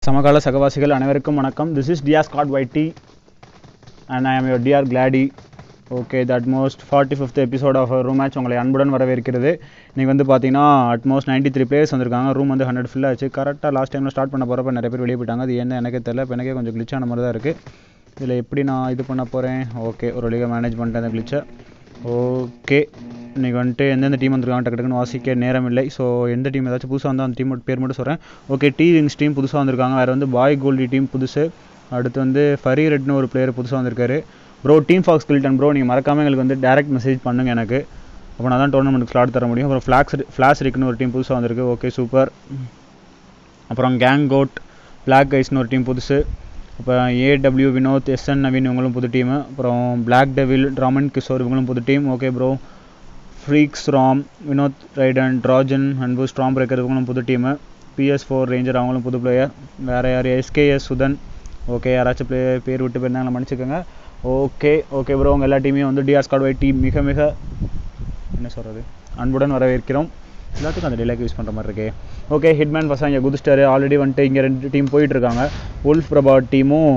சமகால சகவாசிகள் அனைவருக்கும் வணக்கம் this is TR Scott YT and I am your TR Gladi okay the almost forty fifth episode of room match உங்களை அன்புடன் வரவேற்கிறது இன்றைக்கி வந்து பார்த்தீங்கன்னா அட்மோஸ்ட் நைன்ட்டி த்ரீ பிளேயர்ஸ் வந்திருக்காங்க ரூம் வந்து ஹண்ட்ரட் ஃபுல்லாக ஆச்சு கரெக்டாக லாஸ்ட் டைமில் ஸ்டார்ட் பண்ண போகிறப்ப நிறைய பேர் வெளியே போயிட்டாங்க அது என்ன எனக்கே தெரியல இப்போ எனக்கே கொஞ்சம் glitch ஆன மாதிரி தான் இருக்குது இதில் எப்படி நான் இது பண்ண போகிறேன் ஓகே ஒரு வழியாக மேனேஜ் பண்ணிட்டேன் அந்த glitch-அ ஓகே இன்றைக்கி வந்துட்டு எந்தெந்த டீம் வந்திருக்காங்க டக்கு டக்குன்னு வாசிக்க நேரம் இல்லை ஸோ எந்த டீம் ஏதாச்சும் புதுசாக வந்தால் அந்த டீம் பேர் மட்டும் சொல்கிறேன் ஓகே டி விங்ஸ் டீம் புதுசாக வந்திருக்காங்க வேறு வந்து பாய் கோல்டி டீம் புதுசு அடுத்து வந்து ஃபரி ரெட்னு ஒரு பிளேயர் புதுசாக வந்திருக்காரு bro team Fox Kilton bro நீங்கள் மறக்காமல் எங்களுக்கு வந்து டேரக்ட் மெசேஜ் பண்ணுங்க எனக்கு அப்போ நான் தான் டோர்னமெண்ட்டுக்கு ஸ்லாட் தர முடியும் அப்புறம் ஃப்ளாக்ஸ் ஃப்ளாஷ் ரிக்னு ஒரு டீம் புதுசாக வந்திருக்கு ஓகே சூப்பர் அப்புறம் கேங் கோட் பிளாக் ஐஸ்னு ஒரு டீம் புதுசு அப்புறம் ஏடபிள்யூ வினோத் எஸ்என் நவீன் இவங்களும் புது டீமு அப்புறம் பிளாக் டெவில் ட்ராமன் கிஷோர் இவங்களும் புது team okay bro freaks Ram Vinod Raiden Trojan Anbu storm breaker இவங்களும் புது டீமு பிஎஸ் ஃபோர் ரேஞ்சர் அவங்களும் புது பிளேயர் வேறு யார் எஸ்கேஎஸ் சுதன் ஓகே யாராச்சும் பிளே பேர் விட்டு போயிருந்தாங்களா மன்னிச்சுக்கோங்க ஓகே ஓகே ப்ரோ உங்கள் எல்லா டீமையும் வந்து டிஆர் ஸ்காட் ஒய் டீம் மிக மிக என்ன சொல்கிறது அன்புடன் வரவேற்கிறோம் எல்லாத்துக்கும் அந்த டிலேக்கு யூஸ் பண்ணுற மாதிரி இருக்கே ஓகே ஹிட்மேன் பசங்க இங்கே குதிச்சிட்டாரு ஆல்ரெடி வந்துட்டு இங்கே ரெண்டு டீம் போயிட்டுருக்காங்க உல்ஃப் பிரபா டீமும்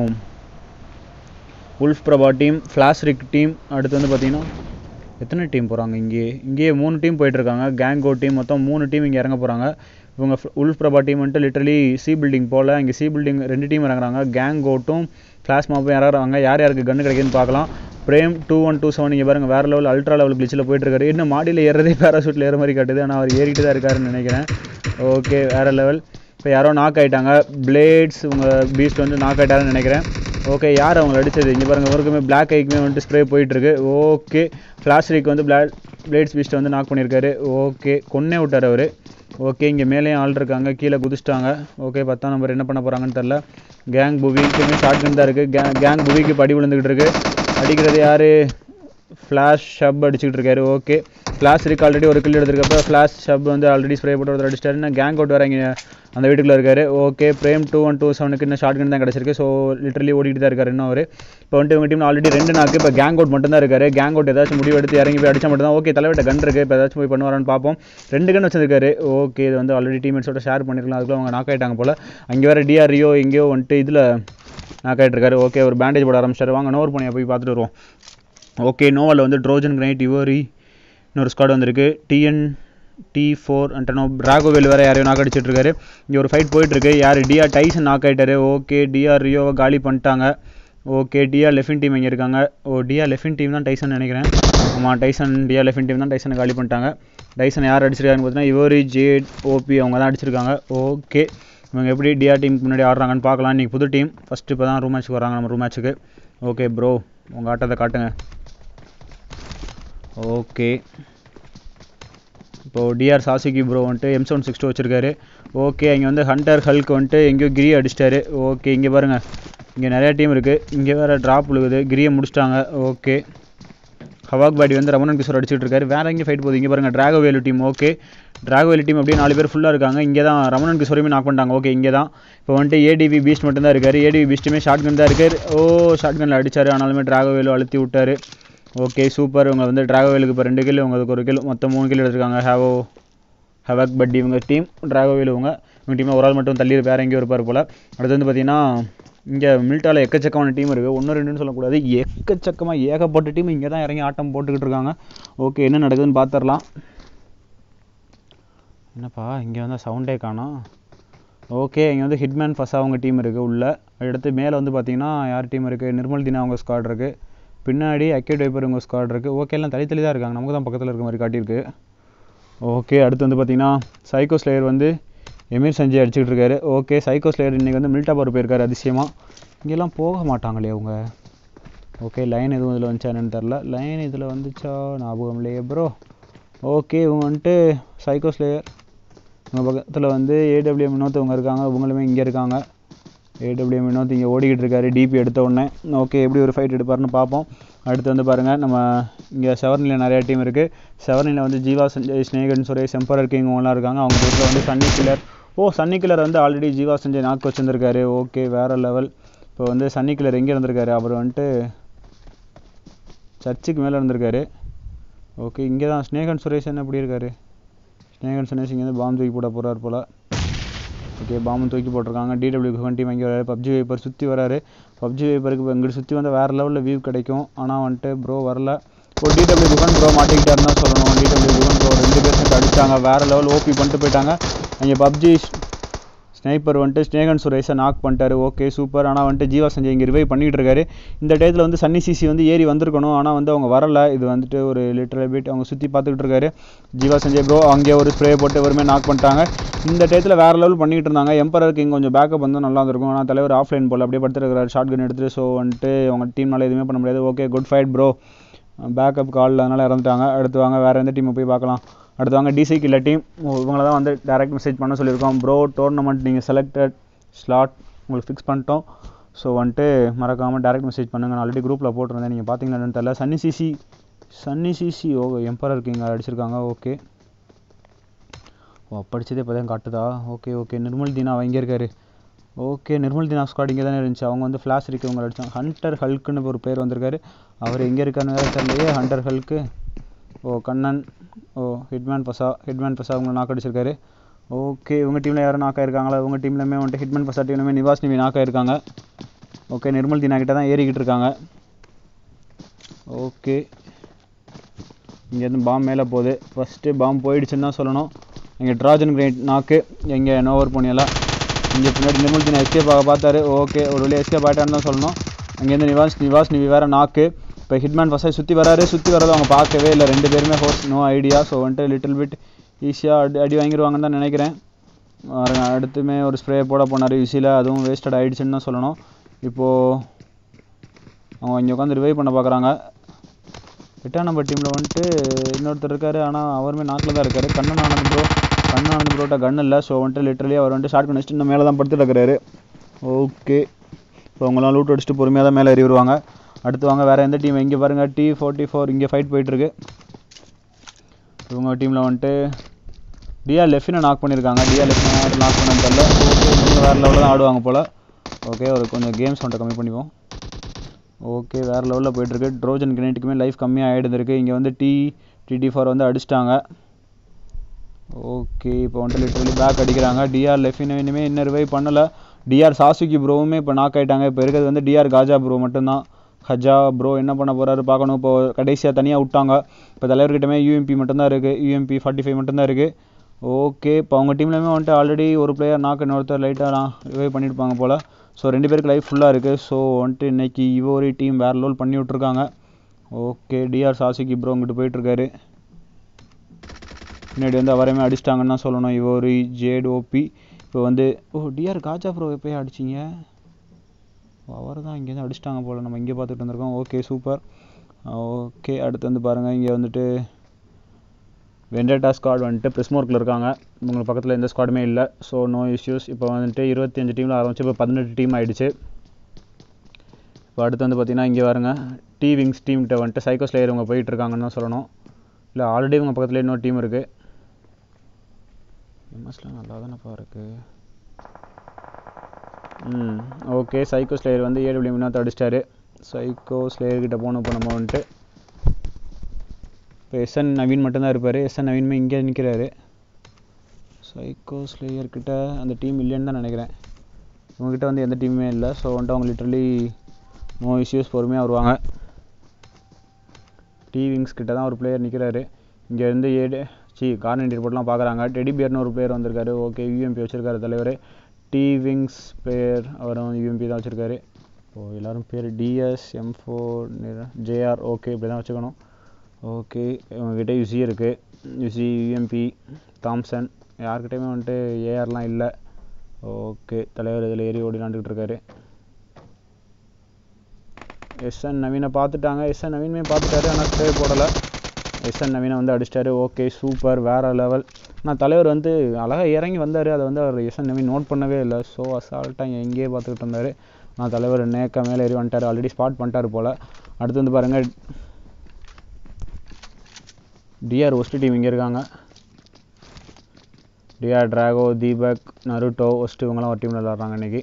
wolf Prabha team flash rick team அடுத்து வந்து பார்த்தீங்கன்னா எத்தனை டீம் போகிறாங்க இங்கே இங்கேயே மூணு டீம் போயிட்டுருக்காங்க கேங்கோ டீம் மொத்தம் மூணு டீம் இங்கே இறங்க போகிறாங்க இவங்க உல்ஃப் பிரபா டீம் வந்துட்டு லிட்டரலி சி பில்டிங் போல் இங்கே சி பில்டிங் ரெண்டு டீம் இறங்குறாங்க கேங் கோட்டும் ஃப்ளாஷ் மாப்பும் இறங்குறாங்க யார் யாருக்கு கன்று கிடைக்குதுன்னு பார்க்கலாம் Prem two one two seven இங்கே பாருங்கள் வேறு லெவல் அல்ட்ரா லெவல் கிளிச்சில் போயிட்டுருக்காரு இன்னும் மாடியில் ஏறதே பேராசூட்டில் ஏற மாதிரி காட்டுது ஆனால் அவர் ஏறிட்டு தான் இருக்காருன்னு நினைக்கிறேன் ஓகே வேறு லெவல் இப்போ யாரோ நாக் ஆகிட்டாங்க பிளேட்ஸ் உங்க பீஸ்ட் வந்து நாக் ஆகிட்டாருன்னு நினைக்கிறேன் ஓகே யார் அவங்களை அடிச்சது இங்கே பாருங்கள் ஒருக்குமே பிளாக் ஐக்குமே வந்துட்டு ஸ்ப்ரே போயிட்டுருக்கு ஓகே ஃப்ளாஷ்ரிக் வந்து பிளா பிளேட்ஸ் பீஸ்ட்டை வந்து நாக் பண்ணியிருக்காரு ஓகே கொன்னே விட்டார் அவர் ஓகே இங்கே மேலேயும் ஆள் இருக்காங்க கீழே குதிச்சிட்டாங்க ஓகே பத்தாம் நம்பர் என்ன பண்ண போகிறாங்கன்னு தெரில கேங் புவிக்குமே ஷார்ட் கன் தான் இருக்குது கே கேங் புவிக்கு படி விழுந்துக்கிட்டு இருக்கு அடிக்கிறது யார் ஃப்ளாஷ் ஷப் அடிச்சுக்கிட்டு இருக்காரு ஓகே ஃப்ளாஷ் இருக்கு ஆல்ரெடி ஒரு கில் எடுத்திருக்கப்ப ஃப்ளாஷ் ஷப் வந்து ஆல்ரெடி ஸ்ப்ரே போட்டு ஒருத்தர் அடிச்சிட்டாருன்னா கேங் அவுட் வேறு இங்கே அந்த வீட்டுக்குள்ளே இருக்காரு okay Prem two one two செவனுக்கு இன்னும் ஷார்ட் கன் தான் கிடச்சிருக்கு ஸோ லிட்டரலி ஓடிட்டு தான் இருக்காரு இன்னும் அவர் இப்போ வந்துட்டு உங்கள் டீம் ஆல்ரெடி ரெண்டு நாக்கு இப்போ கேங் அவுட் மட்டும் தான் இருக்காரு கேங் அவுட் ஏதாச்சும் முடிவு எடுத்து இறங்கி போய் அடிச்சா மட்டும் தான் ஓகே தலைவர்கிட்ட கன் இருக்குது இப்போ ஏதாச்சும் போய் பண்ணுவாரான்னு பார்ப்போம் ரெண்டு கன் வச்சிருக்காரு ஓகே இது வந்து ஆல்ரெடி டீம்மேட்ஸோட ஷேர் பண்ணிருக்கலாம் அதுக்குள்ள அவங்க நாக் ஆகிட்டாங்க போல் அங்கே வேறு டிஆர்இயோ எங்கேயோ வந்துட்டு இதில் நாக் ஆகிட்டு இருக்காரு ஓகே ஒரு பேண்டேஜ் போட ஆரம்பிச்சாரு வாங்க நோர் பண்ணியா போய் பார்த்துட்டு வருவோம் ஓகே நோவலில் வந்து ட்ரோஜன் கிரைட் இவோரி இன்னொரு ஸ்குவாட் வந்திருக்கு டிஎன் டி ஃபோர் அண்டனோ ராகோவேல் வேறு யாரையும் நாக் அடிச்சிட்டு இருக்காரு இங்கே ஒரு ஃபைட் போயிட்டுருக்கு யார் டிஆர் டைசன் நாக் ஆகிட்டாரு ஓகே டிஆர் ரியோவை காலி பண்ணிட்டாங்க ஓகே டிஆர் லெஃபின் டீம் இங்கே இருக்காங்க ஓ டிஆர் லெஃபின் டீம் தான் டைசன் நினைக்கிறேன் ஆமாம் டைசன் டிஆர் லெஃபின் டீம் தான் டைசனை காலி பண்ணிட்டாங்க டைசன் யார் அடிச்சிருக்காருன்னு பார்த்தீங்கன்னா இவோரி ஜேட் ஓபி அவங்க தான் அடிச்சிருக்காங்க ஓகே இவங்க எப்படி டிஆர் டீமுக்கு முன்னாடி ஆடுறாங்கன்னு பார்க்கலாம் இன்றைக்கி புது டீம் ஃபஸ்ட்டு இப்போ தான் ரூம் மேட்ச்சுக்கு வராங்க நம்ம ரூம் மேட்ச்சுக்கு ஓகே ப்ரோ உங்கள் ஆட்டத்தை காட்டுங்க ஓகே இப்போது டிஆர் சாசிகி ப்ரோ வந்துட்டு எம் செவன் சிக்ஸ் டூ வச்சுருக்காரு ஓகே இங்கே வந்து ஹண்டர் ஹல்க் வந்துட்டு எங்கேயோ கிரி அடிச்சிட்டாரு ஓகே இங்கே பாருங்கள் இங்கே நிறையா டீம் இருக்குது இங்கே வேறு ட்ராப் விழுகுது கிரியை முடிச்சிட்டாங்க ஓகே ஹவாக் பாடி வந்து ரமணன் கிஷோர் அடிச்சுட்டு இருக்காரு வேறு எங்கே ஃபைட் போகுது இங்கே பாருங்கள் டிராகோவேலு டீம் ஓகே டிராகோவேலு டீம் அப்படியே நாலு பேர் ஃபுல்லாக இருக்காங்க இங்கே தான் ரமணன் கிஷோரையுமே நாக் பண்ணிட்டாங்க ஓகே இங்கே தான் இப்போ வந்துட்டு ஏடிவி பீஸ்ட் மட்டும் தான் இருக்காரு ஏடிவி பீஸ்ட்டுமே ஷார்ட் கன் தான் இருக்காரு ஓ ஷார்ட் கனில் அடிச்சார் ஆனாலுமே டிராகோவேலு அழுத்தி விட்டார் ஓகே சூப்பர் இவங்க வந்து டிராகோவேலுக்கு இப்போ ரெண்டு கிலோ உங்களுக்கு ஒரு கிலோ மொத்தம் மூணு கிலோ எடுத்திருக்காங்க ஹேவோ ஹவாக் பட் இவங்க டீம் டிராகோவேல் இவங்க இவங்க டீமில் ஒரு ஆள் மட்டும் தள்ளி வேறு எங்கேயோ இருப்பார் போல் அடுத்து வந்து பார்த்தீங்கன்னா இங்கே மில்ட்டாவில் எக்கச்சக்கமான டீம் இருக்குது ஒன்று ரெண்டுன்னு சொல்லக்கூடாது எக்கச்சக்கமாக ஏகப்பட்ட டீம் இங்கே தான் இறங்கி ஆட்டம் போட்டுக்கிட்டு இருக்காங்க ஓகே என்ன நடக்குதுன்னு பார்த்துடலாம் என்னப்பா இங்கே வந்து சவுண்டே காணோம் ஓகே இங்கே வந்து ஹிட்மேன் ஃபஸ்ட் அவங்க டீம் இருக்குது உள்ளே அடுத்து மேலே வந்து பார்த்தீங்கன்னா யார் டீம் இருக்குது நிர்மல் தினா அவங்க ஸ்குவாட் இருக்குது பின்னாடி அக்யூட் வைப்பர் உங்கள் ஸ்குவாட் இருக்குது ஓகே எல்லாம் தள்ளி தள்ளி தான் இருக்காங்க நமக்கு தான் பக்கத்தில் இருக்க மாதிரி காட்டியிருக்கு ஓகே அடுத்து வந்து பார்த்தீங்கன்னா சைக்கோ ஸ்லேயர் வந்து எமீர் சஞ்சய் அடிச்சுக்கிட்டு இருக்காரு ஓகே சைக்கோ ஸ்லேயர் இன்றைக்கி வந்து மில்டா பவர் போயிருக்காரு அதிசயமாக இங்கெல்லாம் போக மாட்டாங்களே அவங்க ஓகே லைன் எதுவும் இதில் வந்துச்சா என்னன்னு தெரில லைன் இதில் வந்துச்சா ஞாபகம் இல்லையே ப்ரோ ஓகே இவங்க வந்துட்டு சைக்கோ ஸ்லேயர் இவங்க பக்கத்தில் வந்து ஏடபிள்யூ வினோத் இவங்க இருக்காங்க இவங்களுமே இங்கே இருக்காங்க ஏடபிள்யூ வினோத் இங்கே ஓடிக்கிட்டு இருக்காரு டிபி எடுத்த உடனே ஓகே எப்படி ஒரு ஃபைட் எடுப்பாருன்னு பார்ப்போம் அடுத்து வந்து பாருங்கள் நம்ம இங்கே செவர்னியில் நிறையா டீம் இருக்குது செவர்னியில் வந்து ஜீவா சஞ்சய் ஸ்னேகன் சுரேஷ் எம்பரர் கிங் இவங்களாம் இருக்காங்க அவங்க வீட்டில் வந்து சன்னி கில்லர் ஓ சன்னி கில்லர் வந்து ஆல்ரெடி ஜீவா சஞ்சய் நாக்கு வச்சுருந்துருக்காரு ஓகே வேறு லெவல் இப்போ வந்து சன்னி கில்லர் எங்கே இருந்திருக்காரு அவர் வந்துட்டு சர்ச்சுக்கு மேலே இருந்திருக்காரு ஓகே இங்கே தான் ஸ்னேகன் சுரேஷன் எப்படி இருக்காரு ஸ்னேகன் சுரேஷ் இங்கே வந்து பாம்பு தூக்கி போட போகிறார் போல் ஓகே பாம்பு தூக்கி போட்டிருக்காங்க டிடபிள்யூ குகன் டீம் இங்கே வராரு பப்ஜி வைப்பர் சுற்றி வராரு பப்ஜி வைப்பருக்கு இப்போ இங்கிட்டு சுற்றி வந்தால் வேறு லெவலில் வியூ கிடைக்கும் ஆனால் வந்துட்டு ப்ரோ வரல ஒரு டிடபிள்யூ குகன் ப்ரோ மாட்டிக்கிட்டாருன்னு தான் சொல்லணும் டிடபிள்யூ குகன் ப்ரோ ரெண்டு பேர் சேர்ந்து அடிச்சாங்க வேறு லெவல் ஓபி பண்ணிட்டு போயிட்டாங்க இங்கே பப்ஜி ஸ்னைப்பர் வந்துட்டு ஸ்னேகன் சுரேஷை நாக் பண்ணிட்டாரு ஓகே சூப்பர் ஆனால் வந்துட்டு ஜீவா சஞ்சய் இங்கே ரிவைவ் பண்ணிட்டு இருக்காரு இந்த டயத்தில் வந்து சன்னி சிசி வந்து ஏறி வந்திருக்கணும் ஆனால் வந்து அவங்க வரல இது வந்துட்டு ஒரு லிட்டரல் பிட் அவங்க சுற்றி பார்த்துக்கிட்டு இருக்காரு ஜீவா சஞ்சய் ப்ரோ அங்கே ஒரு ஸ்ப்ரே போட்டு வெறுமே நாக் பண்ணிட்டாங்க இந்த டயத்தில் வேறு லெவல் பண்ணிட்டு இருந்தாங்க எம்பரருக்கு இங்கே கொஞ்சம் பேக்கப் வந்து நல்லா இருந்திருக்கும் ஆனால் தலைவர் ஆஃப்லைன் போல் அப்படியே படுத்துருக்காரு ஷார்ட் கன் எடுத்துட்டு ஸோ வந்துட்டு அவங்க டீம்னால எதுவுமே பண்ண முடியாது okay good fight bro backup call அதனால் இறந்துட்டாங்க அடுத்து வாங்க வேறு எந்த டீமை போய் பார்க்கலாம் அடுத்து வாங்க டிசி கில்ல டீம் இவங்கள தான் வந்து டேரக்ட் மெசேஜ் பண்ண சொல்லியிருக்கோம் ப்ரோ டோர்னமெண்ட் நீங்கள் செலக்டட் ஸ்லாட் உங்களுக்கு ஃபிக்ஸ் பண்ணிட்டோம் ஸோ வந்துட்டு மறக்காமல் டேரக்ட் மெசேஜ் பண்ணுங்கள் நான் ஆல்ரெடி குரூப்பில் போட்டிருந்தேன் நீங்கள் பார்த்தீங்களா என்னன்னு தெரியல சன்னி சிசி சன்னி சிசி ஓ எம்பரர் கிங் அடிச்சிருக்காங்க ஓகே ஓ படித்ததே இப்போ தான் காட்டுதா ஓகே ஓகே நிர்மல் தீனா அவன் இங்கே இருக்காரு ஓகே நிர்மல் தீனா ஸ்குவாட் இங்கே தானே இருந்துச்சு அவங்க வந்து ஃப்ளாஷ் இருக்கவங்க அடித்தாங்க ஹண்டர் ஹல்க்குன்னு ஒரு பேர் வந்திருக்காரு அவர் எங்கே இருக்காருன்னு வேறு தெரியலையே ஹண்டர் ஹல்க்கு ஓ கண்ணன் ஓ ஹிட்மேன் பசா ஹிட்மேன் பசா அவங்க நாக் அடிச்சிருக்காரு ஓகே உங்கள் டீமில் யாரும் நாக் ஆயிருக்காங்களா உங்கள் டீம்லையுமே வந்துட்டு ஹிட்மேன் பசா டீம்லையுமே நிவாஸ் நிவி நாக் ஆயிருக்காங்க ஓகே நிர்மல் தீனா கிட்ட தான் ஏறிக்கிட்டு இருக்காங்க ஓகே இங்கேருந்து பாம் மேலே போகுது ஃபஸ்ட்டு பாம் போயிடுச்சுன்னு தான் சொல்லணும் இங்கே ட்ராஜன் கிரேட் நாக்கு எங்கே நோவர் போனியெல்லாம் இங்கே பின்னாடி நிர்மல் தீனா எஸ்கேப் ஆக பார்த்தாரு ஓகே ஒரு வழியாக எஸ்கேப் ஆகிட்டான்னு தான் சொல்லணும் அங்கேருந்து நிவாஸ் நிவாஸ் நிவி வேறு நாக்கு இப்போ ஹிட்மேன் ஃபஸ்ட்டாக சுற்றி வராரு சுற்றி வரதை அவங்க பார்க்கவே இல்லை ரெண்டு பேருமே ஹோஸ் நோ ஐடியா ஸோ வந்துட்டு லிட்டில் பிட் ஈஸியாக அடி அடி வாங்கிடுவாங்கன்னு தான் நினைக்கிறேன் பாருங்க, அடுத்துமே ஒரு ஸ்ப்ரே போட போனார் யூசியில் அதுவும் வேஸ்டட் ஆகிடுச்சுன்னு தான் சொல்லணும் இப்போது அவங்க இங்கே உட்காந்து ரிவைவ் பண்ண பார்க்குறாங்க எட்டாம் நம்பர் டீமில் வந்துட்டு இன்னொருத்தர் இருக்காரு ஆனால் அவருமே நாட்டில் தான் இருக்காரு கண்ணன் ஆனந்த் ப்ரோ கண்ணன் ஆனந்த் ப்ரோட்ட கன் இல்லை ஸோ வந்துட்டு லிட்டரலி அவர் வந்துட்டு ஷார்ட் கன் இன்னும் மேலே தான் படுத்துட்டு இருக்கிறாரு ஓகே இப்போ அவங்களாம் லூட் அடிச்சுட்டு பொறுமையாக தான் மேலே ஏறி வருவாங்க அடுத்து வாங்க வேறு எந்த டீம் இங்கே பாருங்கள் டி ஃபோர்ட்டி ஃபோர் இங்கே ஃபைட் போயிட்டுருக்கு இவங்க டீமில் வந்துட்டு டிஆ லெஃப்டினை நாக் பண்ணியிருக்காங்க டிஆ லெஃப்டினை நாக் பண்ண தெரியல ஓகே இவங்க வேறு லெவலில் தான் ஆடுவாங்க போல் ஓகே ஒரு கொஞ்சம் கேம்ஸ் வந்துட்டு கம்மி பண்ணிப்போம் ஓகே வேறு லெவலில் போயிட்டுருக்கு ட்ரோஜன் கிரேட்டுக்குமே லைஃப் கம்மியாக ஆகிடுதுருக்கு இங்கே வந்து டி டிடி ஃபோர் வந்து அடிச்சிட்டாங்க ஓகே இப்போ வந்துட்டு லிட்டரலி பேக் அடிக்கிறாங்க டிஆர் லெஃபின் இனிமே இன்னும் ரிவைவ் பண்ணலை டிஆர் சாசுகி ப்ரோவுமே இப்போ நாக் ஆயிட்டாங்க இப்போ இருக்கிறது வந்து டிஆர் காஜா ப்ரோ மட்டும்தான் ஹஜா ப்ரோ என்ன பண்ண போறாரு பார்க்கணும் இப்போ கடைசியாக தனியாக விட்டாங்க இப்போ தலைவர்கிட்டமே யூஎம்பி மட்டும்தான் இருக்குது யூஎம்பி ஃபார்ட்டி ஃபைவ் மட்டும்தான் இருக்குது ஓகே இப்போ அவங்க டீம்லேயுமே வந்துட்டு ஆல்ரெடி ஒரு பிளேயர் நாக்கு இன்னொருத்தர் லைட்டாக ரிவைவ் பண்ணியிருப்பாங்க போல் ஸோ ரெண்டு பேருக்கு லைஃப் ஃபுல்லாக இருக்குது ஸோ வந்துட்டு இன்னைக்கு இவோரி டீம் வேறு லெவல் பண்ணி விட்ருக்காங்க ஓகே டிஆர் சாசுகி ப்ரோ இங்கிட்டு போயிட்டுருக்காரு பின்னாடி வந்து அவரையுமே அடிச்சிட்டாங்கன்னு தான் சொல்லணும் இவோரி ஜேட் ஓபி இப்போ வந்து ஓ டிஆர் காஜா ப்ரோ எப்போயே அடிச்சிங்க அவர் தான் இங்கேருந்து அடிச்சிட்டாங்க போல் நம்ம இங்கே பார்த்துட்டு வந்திருக்கோம் ஓகே சூப்பர் ஓகே அடுத்து வந்து பாருங்கள் இங்கே வந்துட்டு வெண்டேட்டா ஸ்குவாட் வந்துட்டு பிரிஸ்மோர்க்கில் இருக்காங்க உங்களுக்கு பக்கத்தில் எந்த ஸ்குவாடுமே இல்லை ஸோ நோ இஷ்யூஸ் இப்போ வந்துட்டு இருபத்தஞ்சு டீமில் ஆரம்பிச்சு இப்போ பதினெட்டு டீம் ஆயிடுச்சு இப்போ அடுத்து வந்து பார்த்தீங்கன்னா இங்கே பாருங்க டி விங்ஸ் டீம் கிட்ட வந்துட்டு சைக்கோ ஸ்லேயர் இவங்க போயிட்டு இருக்காங்கன்னு தான் சொல்லணும் இல்லை ஆல்ரெடி இவங்க பக்கத்தில் இன்னொரு டீம் இருக்குது எம்எஸ்லாம் நல்லா தானேப்பா இருக்குது ம் ஓகே சைக்கோ ஸ்லேயர் வந்து ஏடபிள்யூ வினோத் அடிச்சிட்டாரு சைக்கோ ஸ்லேயர் கிட்ட போகணும் இப்போ நம்ம வந்துட்டு இப்போ எஸ்என் நவீன் மட்டும்தான் இருப்பார் எஸ்என் நவீனுமே இங்கே நிற்கிறாரு சைக்கோ ஸ்லேயர் கிட்ட அந்த டீம் இல்லைன்னு தான் நினைக்கிறேன் இவங்ககிட்ட வந்து எந்த டீமுமே இல்லை ஸோ வந்துட்டு அவங்க லிட்டரலி நோ இஷ்யூஸ் பொறுமையாக வருவாங்க டி விங்ஸ் கிட்ட தான் ஒரு பிளேயர் நிற்கிறாரு இங்கேருந்து ஏடு சி கார்னன் ரிப்போர்ட்லாம் பார்க்குறாங்க டெடி பியர்னு ஒரு பிளேயர் வந்திருக்காரு ஓகே யூஎம்பி வச்சிருக்காரு தலைவர் டி விங்ஸ் பிளேயர் அவரும் யூஎம்பி தான் வச்சுருக்காரு ஓ எல்லோரும் பேர் TS M four JR okay இப்படி தான் வச்சுக்கணும் ஓகே இவங்ககிட்ட யுசி இருக்குது யுசி யூஎம்பி தாம்சன் யார்கிட்டயுமே வந்துட்டு ஏஆர்லாம் இல்லை ஓகே தலைவர் இதில் ஏறி ஓடி விளாண்டுக்கிட்டு இருக்காரு எஸ்என் நவீனை பார்த்துட்டாங்க எஸ்என் நவீனுமே பார்த்துட்டாரு ஆனால் ஸ்டே போடலை எஸ்என் நவீனை வந்து அடிச்சிட்டாரு ஓகே சூப்பர் வேறு லெவல் ஆனால் தலைவர் வந்து அழகாக இறங்கி வந்தார் அதை வந்து அவர் எஸ்என் நவீன் நோட் பண்ணவே இல்லை ஸோ அசால்ட்டாக எங்கேயே பார்த்துக்கிட்டு இருந்தார் நான் தலைவர் நேக்கா மேலே ஏறி வந்துட்டார் ஆல்ரெடி ஸ்பாட் பண்ணிட்டார் போல் அடுத்து வந்து பாருங்கள் டிஆர் ஒஸ்ட் டீம் இங்கே இருக்காங்க டிஆர் டிராகோ தீபக் நருட்டோ ஒஸ்ட் இவங்கெல்லாம் ஒரு டீமில் விளாட்றாங்க இன்றைக்கி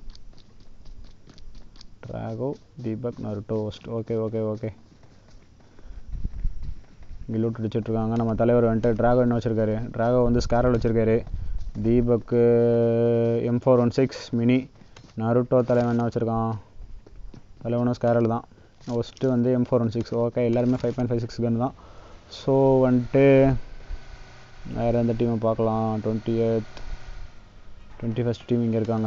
டிராகோ தீபக் நருட்டோ ஒஸ்ட் ஓகே ஓகே ஓகே இங்கே லூட் அடிச்சிட்ருக்காங்க நம்ம தலைவர் வந்துட்டு டிராகோ என்ன வச்சுருக்காரு டிராகோ வந்து ஸ்கேரல் வச்சுருக்காரு தீபக்கு M four one six mini Naruto தலைவன் என்ன வச்சுருக்கான் தலைவனும் ஸ்கேரல் தான் ஃபஸ்ட்டு வந்து M four one six okay எல்லாருமே five point five six gun தான் ஸோ வந்துட்டு வேறு எந்த டீமை பார்க்கலாம் twenty eight twenty first team இங்கே இருக்காங்க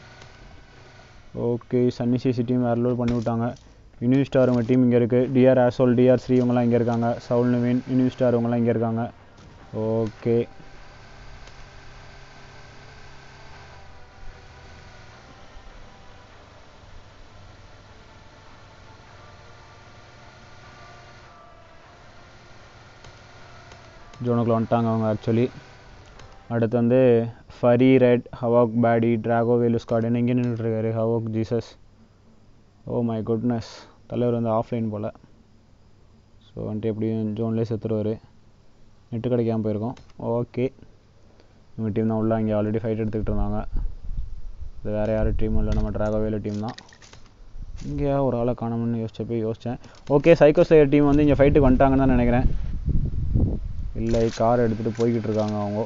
ஓகே சன்னி சிசி டீம் வேறு லோட் பண்ணி விட்டாங்க யூனிவ் ஸ்டார் உங்கள் டீம் இங்கே இருக்குது டிஆர் ஆசோல் டிஆர் ஸ்ரீ இவங்கெல்லாம் இங்கே இருக்காங்க சவுல் நவீன் யூனிவ் ஸ்டார் இவங்கெல்லாம் இங்கே இருக்காங்க ஓகே ஜோனுக்குள்ள வந்துட்டாங்க அவங்க ஆக்சுவலி அடுத்து வந்து ஃபரி ரெட் ஹவாக் பேடி ட்ராகோ வேலு ஸ்கார்டன் இங்கே நின்றுட்டுருக்காரு havoc Jesus oh my goodness தலைவர் வந்து ஆஃப்லைன் போல் ஸோ வந்துட்டு எப்படியும் ஜோன்லேயே செத்துருவார் நெட்டு கிடைக்காம போயிருக்கோம் ஓகே இவங்க டீம் தான் உள்ள இங்கே ஆல்ரெடி ஃபைட் எடுத்துக்கிட்டு இருந்தாங்க இது வேறு யாரும் டீமும் இல்லை நம்ம ட்ராகோ வேலு டீம் தான் இங்கே ஒரு ஆளை காணணும்னு யோசிச்சப்போ யோசித்தேன் ஓகே சைக்கோ ஸ்லேயர் டீம் வந்து இங்கே ஃபைட்டுக்கு வந்துட்டாங்கன்னு தான் நினைக்கிறேன் இல்லை கார் எடுத்துகிட்டு போய்கிட்டு இருக்காங்க அவங்க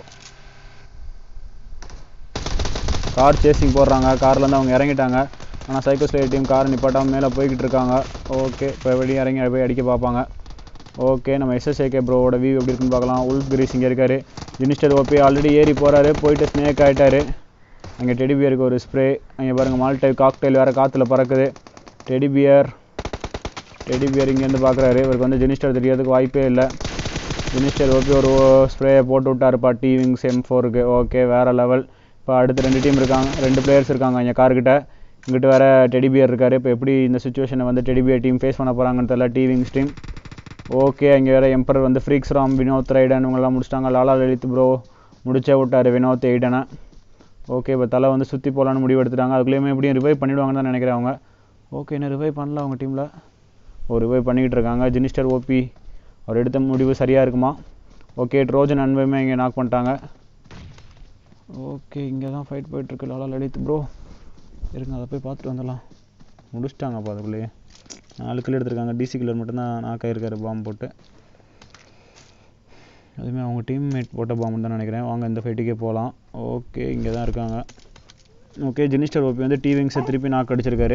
கார் சேசிங் போடுறாங்க கார்லேருந்து அவங்க இறங்கிட்டாங்க ஆனால் சைக்கோ ஸ்லேயர் டீம் கார் நிப்பாட்டாமல் மேலே போய்கிட்டு இருக்காங்க ஓகே இப்போ வெளியே இறங்கி போய் அடிக்க பார்ப்பாங்க ஓகே நம்ம எஸ்எஸ்ஏகே ப்ரோவோட வியூ எப்படி இருக்குன்னு பார்க்கலாம் உல்ஃப் கிரீஸ் இங்கே இருக்காரு ஜினிஸ்டர் ஓபி ஆல்ரெடி ஏறி போகிறாரு போயிட்டு ஸ்னேக் ஆகிட்டாரு அங்கே டெடி பியருக்கு ஒரு ஸ்ப்ரே அங்கே பாருங்கள் மால்டை காக்டெயில் வேறு காற்றுல பறக்குது டெடி பியர் டெடி பியர் இங்கேருந்து பார்க்குறாரு இவருக்கு வந்து ஜினிஸ்டர் தெரியறதுக்கு வாய்ப்பே இல்லை ஜினிஸ்டர் ஓபி ஒரு ஸ்ப்ரேயை போட்டு விட்டாருப்பா டி விங்ஸ் எம் ஃபோருக்கு ஓகே வேறு லெவல் இப்போ அடுத்து ரெண்டு டீம் இருக்காங்க ரெண்டு பிளேயர்ஸ் இருக்காங்க இங்கே கார்கிட்ட இங்கிட்ட வேறு டெடி பியர் இருக்கார் இப்போ எப்படி இந்த சுச்சுவேஷனை வந்து டெடி பியர் டீம் ஃபேஸ் பண்ண போகிறாங்கன்னு தெரியல டி விங்ஸ் டீம் ஓகே இங்கே வேறு எம்பரர் வந்து ஃப்ரீக்ஸ் ராம் வினோத் ரைடன் இவங்கெல்லாம் முடிச்சிட்டாங்க லாலா லலித் ப்ரோ முடிச்சே விட்டார் வினோத் எய்டனை ஓகே இப்போ தலை வந்து சுற்றி போகலான்னு முடிவு எடுத்துட்டாங்க அதுக்குள்ளேயுமே எப்படியும் ரிவைவ் பண்ணிவிடுவாங்கன்னு தான் நினைக்கிறேன் அவங்க ஓகே என்ன ரிவைவ் பண்ணல அவங்க டீமில் ஒரு ரிவைவ் பண்ணிக்கிட்டு இருக்காங்க ஜினிஸ்டர் ஓபி அவர் எடுத்த முடிவு சரியாக இருக்குமா ஓகே ட்ரோஜன் அன்பையுமே இங்கே நாக் பண்ணிட்டாங்க ஓகே இங்கே தான் ஃபைட் போயிட்டுருக்கு லாலா லலித் ப்ரோ இருங்க அதை போய் பார்த்துட்டு வந்துடலாம் முடிச்சிட்டாங்கப்பா அதுக்குள்ளேயே நாலு கிலோ எடுத்திருக்காங்க டிசி கில்லர் மட்டும்தான் நாக் ஆகிருக்காரு பாம்பு போட்டு அதுவுமே அவங்க டீம்மேட் போட்ட பாம்பு தான் நினைக்கிறேன் வாங்க இந்த ஃபைட்டுக்கே போகலாம் ஓகே இங்கே தான் இருக்காங்க ஓகே ஜினிஸ்டர் ஓபி வந்து டி விங்ஸை திருப்பி நாக் அடிச்சிருக்காரு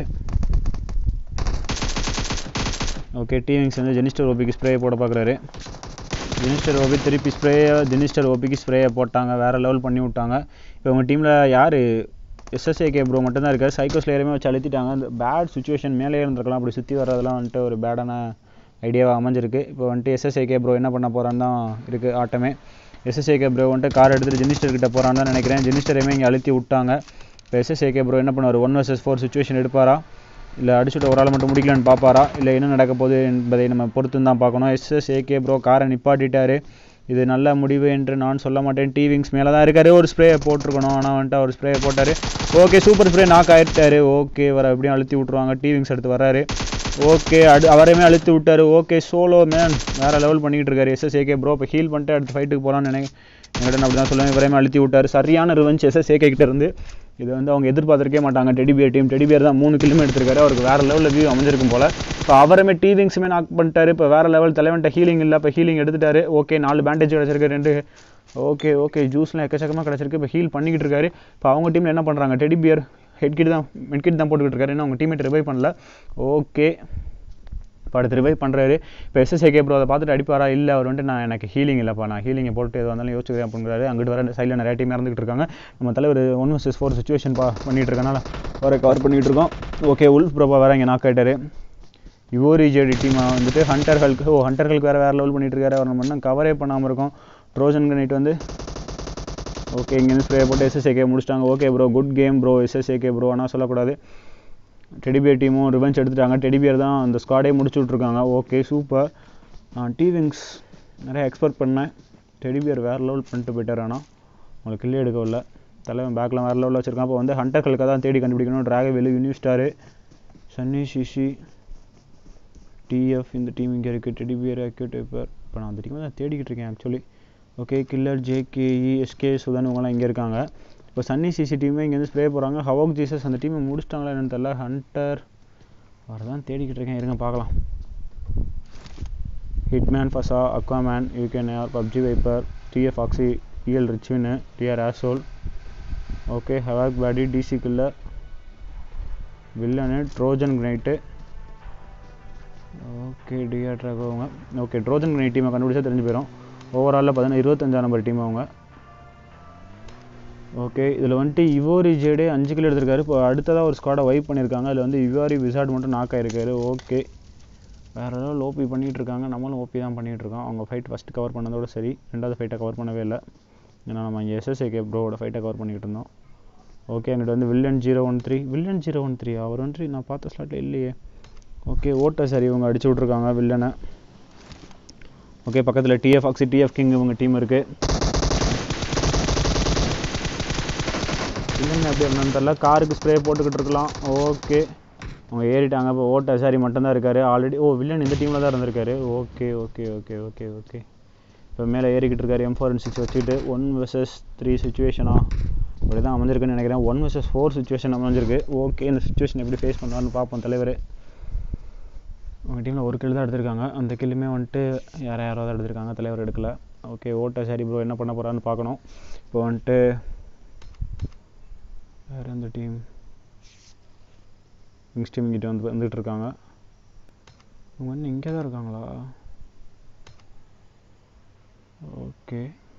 ஓகே டி விங்ஸ் வந்து ஜெனிஸ்டர் ஓபிக்கு ஸ்ப்ரே போட பார்க்குறாரு ஜெனிஸ்டர் ஓபி திருப்பி ஸ்ப்ரேயை ஜெனிஸ்டர் ஓபிக்கு ஸ்ப்ரேயை போட்டாங்க வேறு லெவல் பண்ணி விட்டாங்க இப்போ உங்கள் டீமில் யார் எஸ்எஸ்ஏகே ப்ரோ மட்டும்தான் இருக்கார் சைக்கோ ஸ்லேயருமே வச்சு அழுத்திட்டாங்க இந்த பேட் சுச்சுவேஷன் மேலே இருந்திருக்கலாம் அப்படி சுற்றி வர்றதெல்லாம் வந்துட்டு ஒரு பேடான ஐடியாவாக அமைஞ்சிருக்கு இப்போ வந்துட்டு எஸ்எஸ்ஏகே ப்ரோ என்ன பண்ண போகிறான்னு தான் இருக்குது ஆட்டமே எஸ்எஸ்ஏகே ப்ரோ வந்துட்டு கார் எடுத்துகிட்டு ஜெனிஸ்டர் கிட்ட போகிறான்னு தான் நினைக்கிறேன் ஜெனிஸ்டரையுமே இங்கே அழுத்தி விட்டாங்க இப்போ எஸ்எஸ்ஏகே ப்ரோ என்ன பண்ணுவார் ஒன் வர்சஸ் ஃபோர் சுச்சுவேஷன் எடுப்பாரா இல்லை அடிச்சுட்டு ஒரு ஆள் மட்டும் முடிக்கலான்னு பார்ப்பாரா இல்லை என்ன நடக்க போகுது என்பதை நம்ம பொறுத்து தான் பார்க்கணும் எஸ்எஸ் ஏகே ப்ரோ காரை நிப்பாட்டிட்டாரு இது நல்ல முடிவு என்று நான் சொல்ல மாட்டேன் டி விங்ஸ் மேலே தான் இருக்காரு ஒரு ஸ்ப்ரேயை போட்டிருக்கணும் ஆனால் வந்துட்டு அவர் ஸ்ப்ரேயை போட்டார் ஓகே சூப்பர் ஸ்ப்ரே நாக் ஆயிட்டாரு ஓகே வர எப்படியும் அழுத்தி விட்ருவாங்க டி விங்ஸ் எடுத்து வர்றாரு ஓகே அடு அவரையுமே அழுத்தி விட்டாரு ஓகே சோலோ மேன் வேறு லெவல் பண்ணிக்கிட்டு இருக்காரு எஸ்எஸ் ஏகே ப்ரோ இப்போ ஹீல் பண்ணிட்டு அடுத்து ஃபைட்டுக்கு போகலான்னு நினை என்கிட்ட அப்படி தான் சொல்லுவேன் இவரையுமே அழுத்தி விட்டார் சரியான ரிவெஞ்ச் எஸ்எஸ் ஏகே கிட்ட இருந்து இது வந்து அவங்க எதிர்பார்த்துருக்கே மாட்டாங்க டெடிபியர் டீம் டெடிபியர் தான் மூணு கிலோமீட்டர் எடுத்திருக்காரு அவருக்கு வேறு லெவலில் வியூ அமைஞ்சிருக்கும் போல் இப்போ அவருமே டீவிங்ஸுமே நாக் பண்ணிட்டாரு இப்போ வேறு லெவல் தலைவன்ட்ட ஹீலிங் இல்லை இப்போ ஹீலிங் எடுத்துட்டாரு ஓகே நாலு பேண்டேஜ் கிடச்சிருக்கு ரெண்டு ஓகே ஓகே ஜூஸ்லாம் எக்கச்சக்கமாக கிடச்சிருக்கு இப்போ ஹீல் பண்ணிக்கிட்டு இருக்காரு இப்போ அவங்க டீமில் என்ன பண்ணுறாங்க டெடிபியர் ஹெட் கிட் தான் ஹெட் கிட் தான் போட்டுக்கிட்டு இருக்காரு இன்னும் அவங்க டீமேட் ரிவைவ் பண்ணல ஓகே இப்போ அடுத்து ரிவைவ் பண்ணுறாரு இப்போ எஸ்எஸ்ஏகே ப்ரோ அதை பார்த்துட்டு அடிப்பாரா இல்லை அவர் வந்துட்டு நான் எனக்கு ஹீலிங் இல்லைப்பா நான் ஹீலிங்கை போட்டு எது வந்தாலும் யோசிச்சுக்கிறேன் அப்படிங்கிறாரு அங்கிட்டு வர சைடில் நிறைய டீம் இறந்துக்கிட்டு இருக்காங்க நம்ம தலைவர் ஒன் வர்சஸ் ஃபோர் சுச்சுவேஷன் பா பண்ணிகிட்டு இருக்கனால அவரை கவர் பண்ணிகிட்டு இருக்கோம் ஓகே உல்ஃப் ப்ரோபா வேறு இங்கே நாக் ஆகிட்டாரு யுவோரி ஜேடி டீமை வந்துட்டு ஹண்டர்களுக்கு ஓ ஹண்டர்களுக்கு வேறு வேறு லெவல் பண்ணிகிட்டு இருக்காரு அவர் நம்ம இன்னும் கவரே பண்ணாமல் இருக்கோம் ட்ரோஜன் கனிட் வந்து ஓகே இங்கேருந்து ஸ்ப்ரே போட்டு எஸ்எஸ்ஏகே முடிச்சிட்டாங்க okay bro good game bro SSAK bro ஆனால் சொல்லக்கூடாது டெடிபியர் டீமும் ரிவெஞ்ச் எடுத்துட்டாங்க டெடிபியர் தான் அந்த ஸ்குவாடே முடிச்சு விட்ருக்காங்க ஓகே சூப்பர் நான் டி விங்ஸ் நிறைய எக்ஸ்பெக்ட் பண்ணேன் டெடிபியர் வேறு லெவல் பண்ணிட்டு போயிட்டார் ஆனால் உங்களுக்கு கிள்ளி எடுக்கவில்லை தலைவன் பேக்கில் வேறு லெவலில் வச்சுருக்கான் அப்போ வந்து ஹண்டர்களுக்கு தான் தேடி கண்டுபிடிக்கணும் ட்ராகவேலு யூனிவ் ஸ்டாரு சன்னி சிசி டிஎஃப் இந்த டீம் இங்கே இருக்குது டெடிபியர் அக்யூட் பேப்பர் இப்போ நான் அந்த டீமை தான் தேடிக்கிட்டு இருக்கேன் actually okay killer JKE SK Sudhan இவங்கெல்லாம் இங்கே இருக்காங்க இப்போ சன்னி சிசி டீமே இங்கேருந்து ஸ்ப்ரே போகிறாங்க ஹவாக் ஜீசஸ் அந்த டீமை முடிச்சிட்டாங்களா என்னன்னு தெரில ஹண்டர் அவர் தான் தேடிக்கிட்டு இருக்கேன் இருங்க பார்க்கலாம் ஹிட்மேன் ஃபசா அக்வாமேன் யூகேன் ஏஆர் பப்ஜி வைப்பர் டிஎஃப் ஆக்சி இஎல் ரிச்வின்னு டிஆர் ஆசோல் ஓகே ஹவாக் பேடி டிசி கில்லர் வில்லனு ட்ரோஜன் கிரைட்டு ஓகே டிஆர் ட்ராக் அவங்க ஓகே ட்ரோஜன் கிரைட் டீமை கண்டுபிடிச்சா தெரிஞ்சு போயிடும் ஓவராலில் பார்த்தீங்கன்னா இருபத்தஞ்சாம் நம்பர் டீம் அவங்க ஓகே இதில் வந்துட்டு இவோரி ஜேடே அஞ்சு கிலோ எடுத்திருக்காரு இப்போ அடுத்ததாக ஒரு ஸ்குவாடை வைப் பண்ணியிருக்காங்க அதில் வந்து இவாரி விசாட் மட்டும் நாக் ஆயிருக்காரு ஓகே வேறு ஏதாவது ஓபி பண்ணிகிட்டு இருக்காங்க நம்மளும் ஓபி தான் பண்ணிகிட்டு இருக்கோம் அவங்க ஃபைட் ஃபஸ்ட்டு கவர் பண்ணதோட சரி ரெண்டாவது ஃபைட்டை கவர் பண்ணவே இல்லை ஏன்னா நம்ம இங்கே எஸ்எஸ்ஏகே ப்ரோவோட ஃபைட்டை கவர் பண்ணிக்கிட்டு இருந்தோம் ஓகே என்கிட்ட வந்து villain zero one three villain zero one three அவர் வந்து நான் பார்த்த ஸ்லாட்டில் இல்லையே ஓகே ஓட்ட சரி இவங்க அடிச்சு விட்ருக்காங்க வில்லனை ஓகே பக்கத்தில் டிஎஃப் ஆக்சி டிஎஃப் கிங் இவங்க டீம் இருக்குது இல்லைங்க எப்படி என்னன்னு தெரில காருக்கு ஸ்ப்ரே போட்டுக்கிட்டு இருக்கலாம் ஓகே அவங்க ஏறிட்டாங்க இப்போ ஓட்ட சாரி மட்டும்தான் இருக்காரு ஆல்ரெடி ஓ வில்லன் இந்த டீமில் தான் இருந்திருக்காரு okay okay okay okay okay இப்போ மேலே ஏறிக்கிட்டு இருக்காரு எம் ஃபோர் அண்ட் சிக்ஸ் வச்சுக்கிட்டு ஒன் வெர்சஸ் த்ரீ சுச்சுவேஷனா இப்படி தான் அமைஞ்சிருக்குன்னு நினைக்கிறேன் ஒன் வெர்சஸ் ஃபோர் சுச்சுவேஷன் அமைஞ்சிருக்கு ஓகே இந்த சுச்சுவேஷன் எப்படி ஃபேஸ் பண்ணுவான்னு பார்ப்போம் தலைவர் உங்கள் டீமில் ஒரு கில் தான் எடுத்திருக்காங்க அந்த கில்லுமே வந்துட்டு யாரோ யாரோ தான் எடுத்திருக்காங்க தலைவர் எடுக்கல ஓகே ஓட்ட சரி ப்ரோ என்ன பண்ண போகிறான்னு பார்க்கணும் இப்போ வந்துட்டு வேறு எந்த டீம் விங்ஸ் டீம் கிட்ட வந்து வந்துட்டு இருக்காங்க இவங்க வந்து இங்கே தான் இருக்காங்களா ஓகே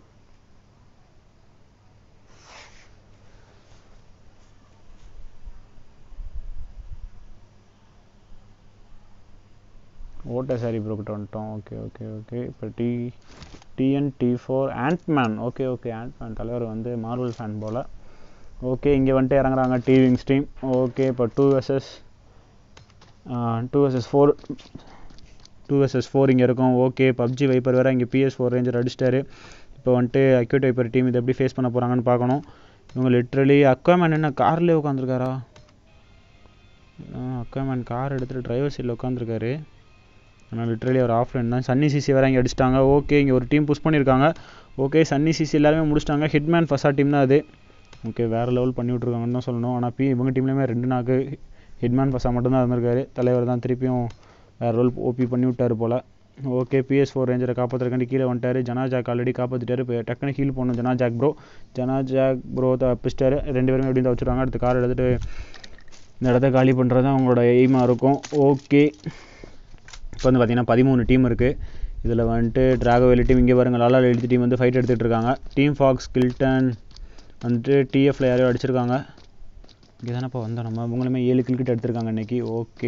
ஓட்ட சாரி ப்ரோ கிட்ட வந்துட்டோம் ஓகே ஓகே ஓகே இப்போ T TN T four Antman okay okay Antman தலைவர் வந்து மார்வல் ஃபேன் போல் ஓகே இங்கே வந்துட்டு இறங்குறாங்க டி விங்ஸ் டீம் ஓகே இப்போ two versus two versus four two versus four இங்கே இருக்கும் ஓகே பப்ஜி வைப்பர் வேறு இங்கே பிஎஸ் ஃபோர் ரேஞ்சர் அடிச்சிட்டாரு இப்போ வந்துட்டு அக்யூட் வைப்பர் டீம் இதை எப்படி ஃபேஸ் பண்ண போகிறாங்கன்னு பார்க்கணும் இவங்க லிட்ரலி அக்வாமேன் என்ன கார்லேயே உட்காந்துருக்காரா அக்வாமேன் கார் எடுத்துகிட்டு டிரைவர் சீட்டில் உட்காந்துருக்காரு ஆனால் லிட்ரலி அவர் ஆஃப்லைன் தான் சன்னி சிசி வேறு இங்கே அடிச்சிட்டாங்க ஓகே இங்கே ஒரு டீம் புஷ் பண்ணியிருக்காங்க ஓகே சன்னி சிசி எல்லாருமே முடிச்சிட்டாங்க ஹிட்மேன் ஃபஸ்ட்டா டீம் தான் அது ஓகே வேறு லெவல் பண்ணி விட்ருக்காங்கன்னு தான் சொல்லணும் ஆனால் பி இவங்க டீம்லேயுமே ரெண்டு நாக்கு ஹிட்மேன் ஃபஸ்ஸா மட்டும்தான் இருந்திருக்காரு தலைவர் தான் திருப்பியும் வேறு ரோல் ஓபி பண்ணி விட்டார் போல் ஓகே பிஎஸ் ஃபோர் ரேஞ்சரை காப்பாற்றுறக்காண்டி கீழே வந்துட்டார் ஜனா ஜாக் ஆல்ரெடி காப்பாற்றிட்டாரு இப்போ டக்குனு ஹீல் பண்ணணும் Jana Jack bro Jana Jack bro தப்பிச்சிட்டாரு ரெண்டு பேருமே எப்படி தப்பிச்சிருவாங்க அடுத்து கார் எடுத்துகிட்டு இந்த இடத்த காலி பண்ணுறது தான் அவங்களோட எய்மாக இருக்கும் ஓகே இப்போ வந்து பார்த்திங்கன்னா பதிமூணு டீம் இருக்குது இதில் வந்துட்டு டிராகோவேலி டீம் இங்கே பாருங்கள் லாலா எழுத்து டீம் வந்து ஃபைட் எடுத்துகிட்டு இருக்காங்க டீம் ஃபாக்ஸ் கில்டன் வந்துட்டு டிஎஃப்ல யாரையோ அடிச்சிருக்காங்க இங்கே தானேப்பா வந்தோம் நம்ம இவங்களுமே ஏழு கிரிக்கெட் எடுத்திருக்காங்க இன்னைக்கு ஓகே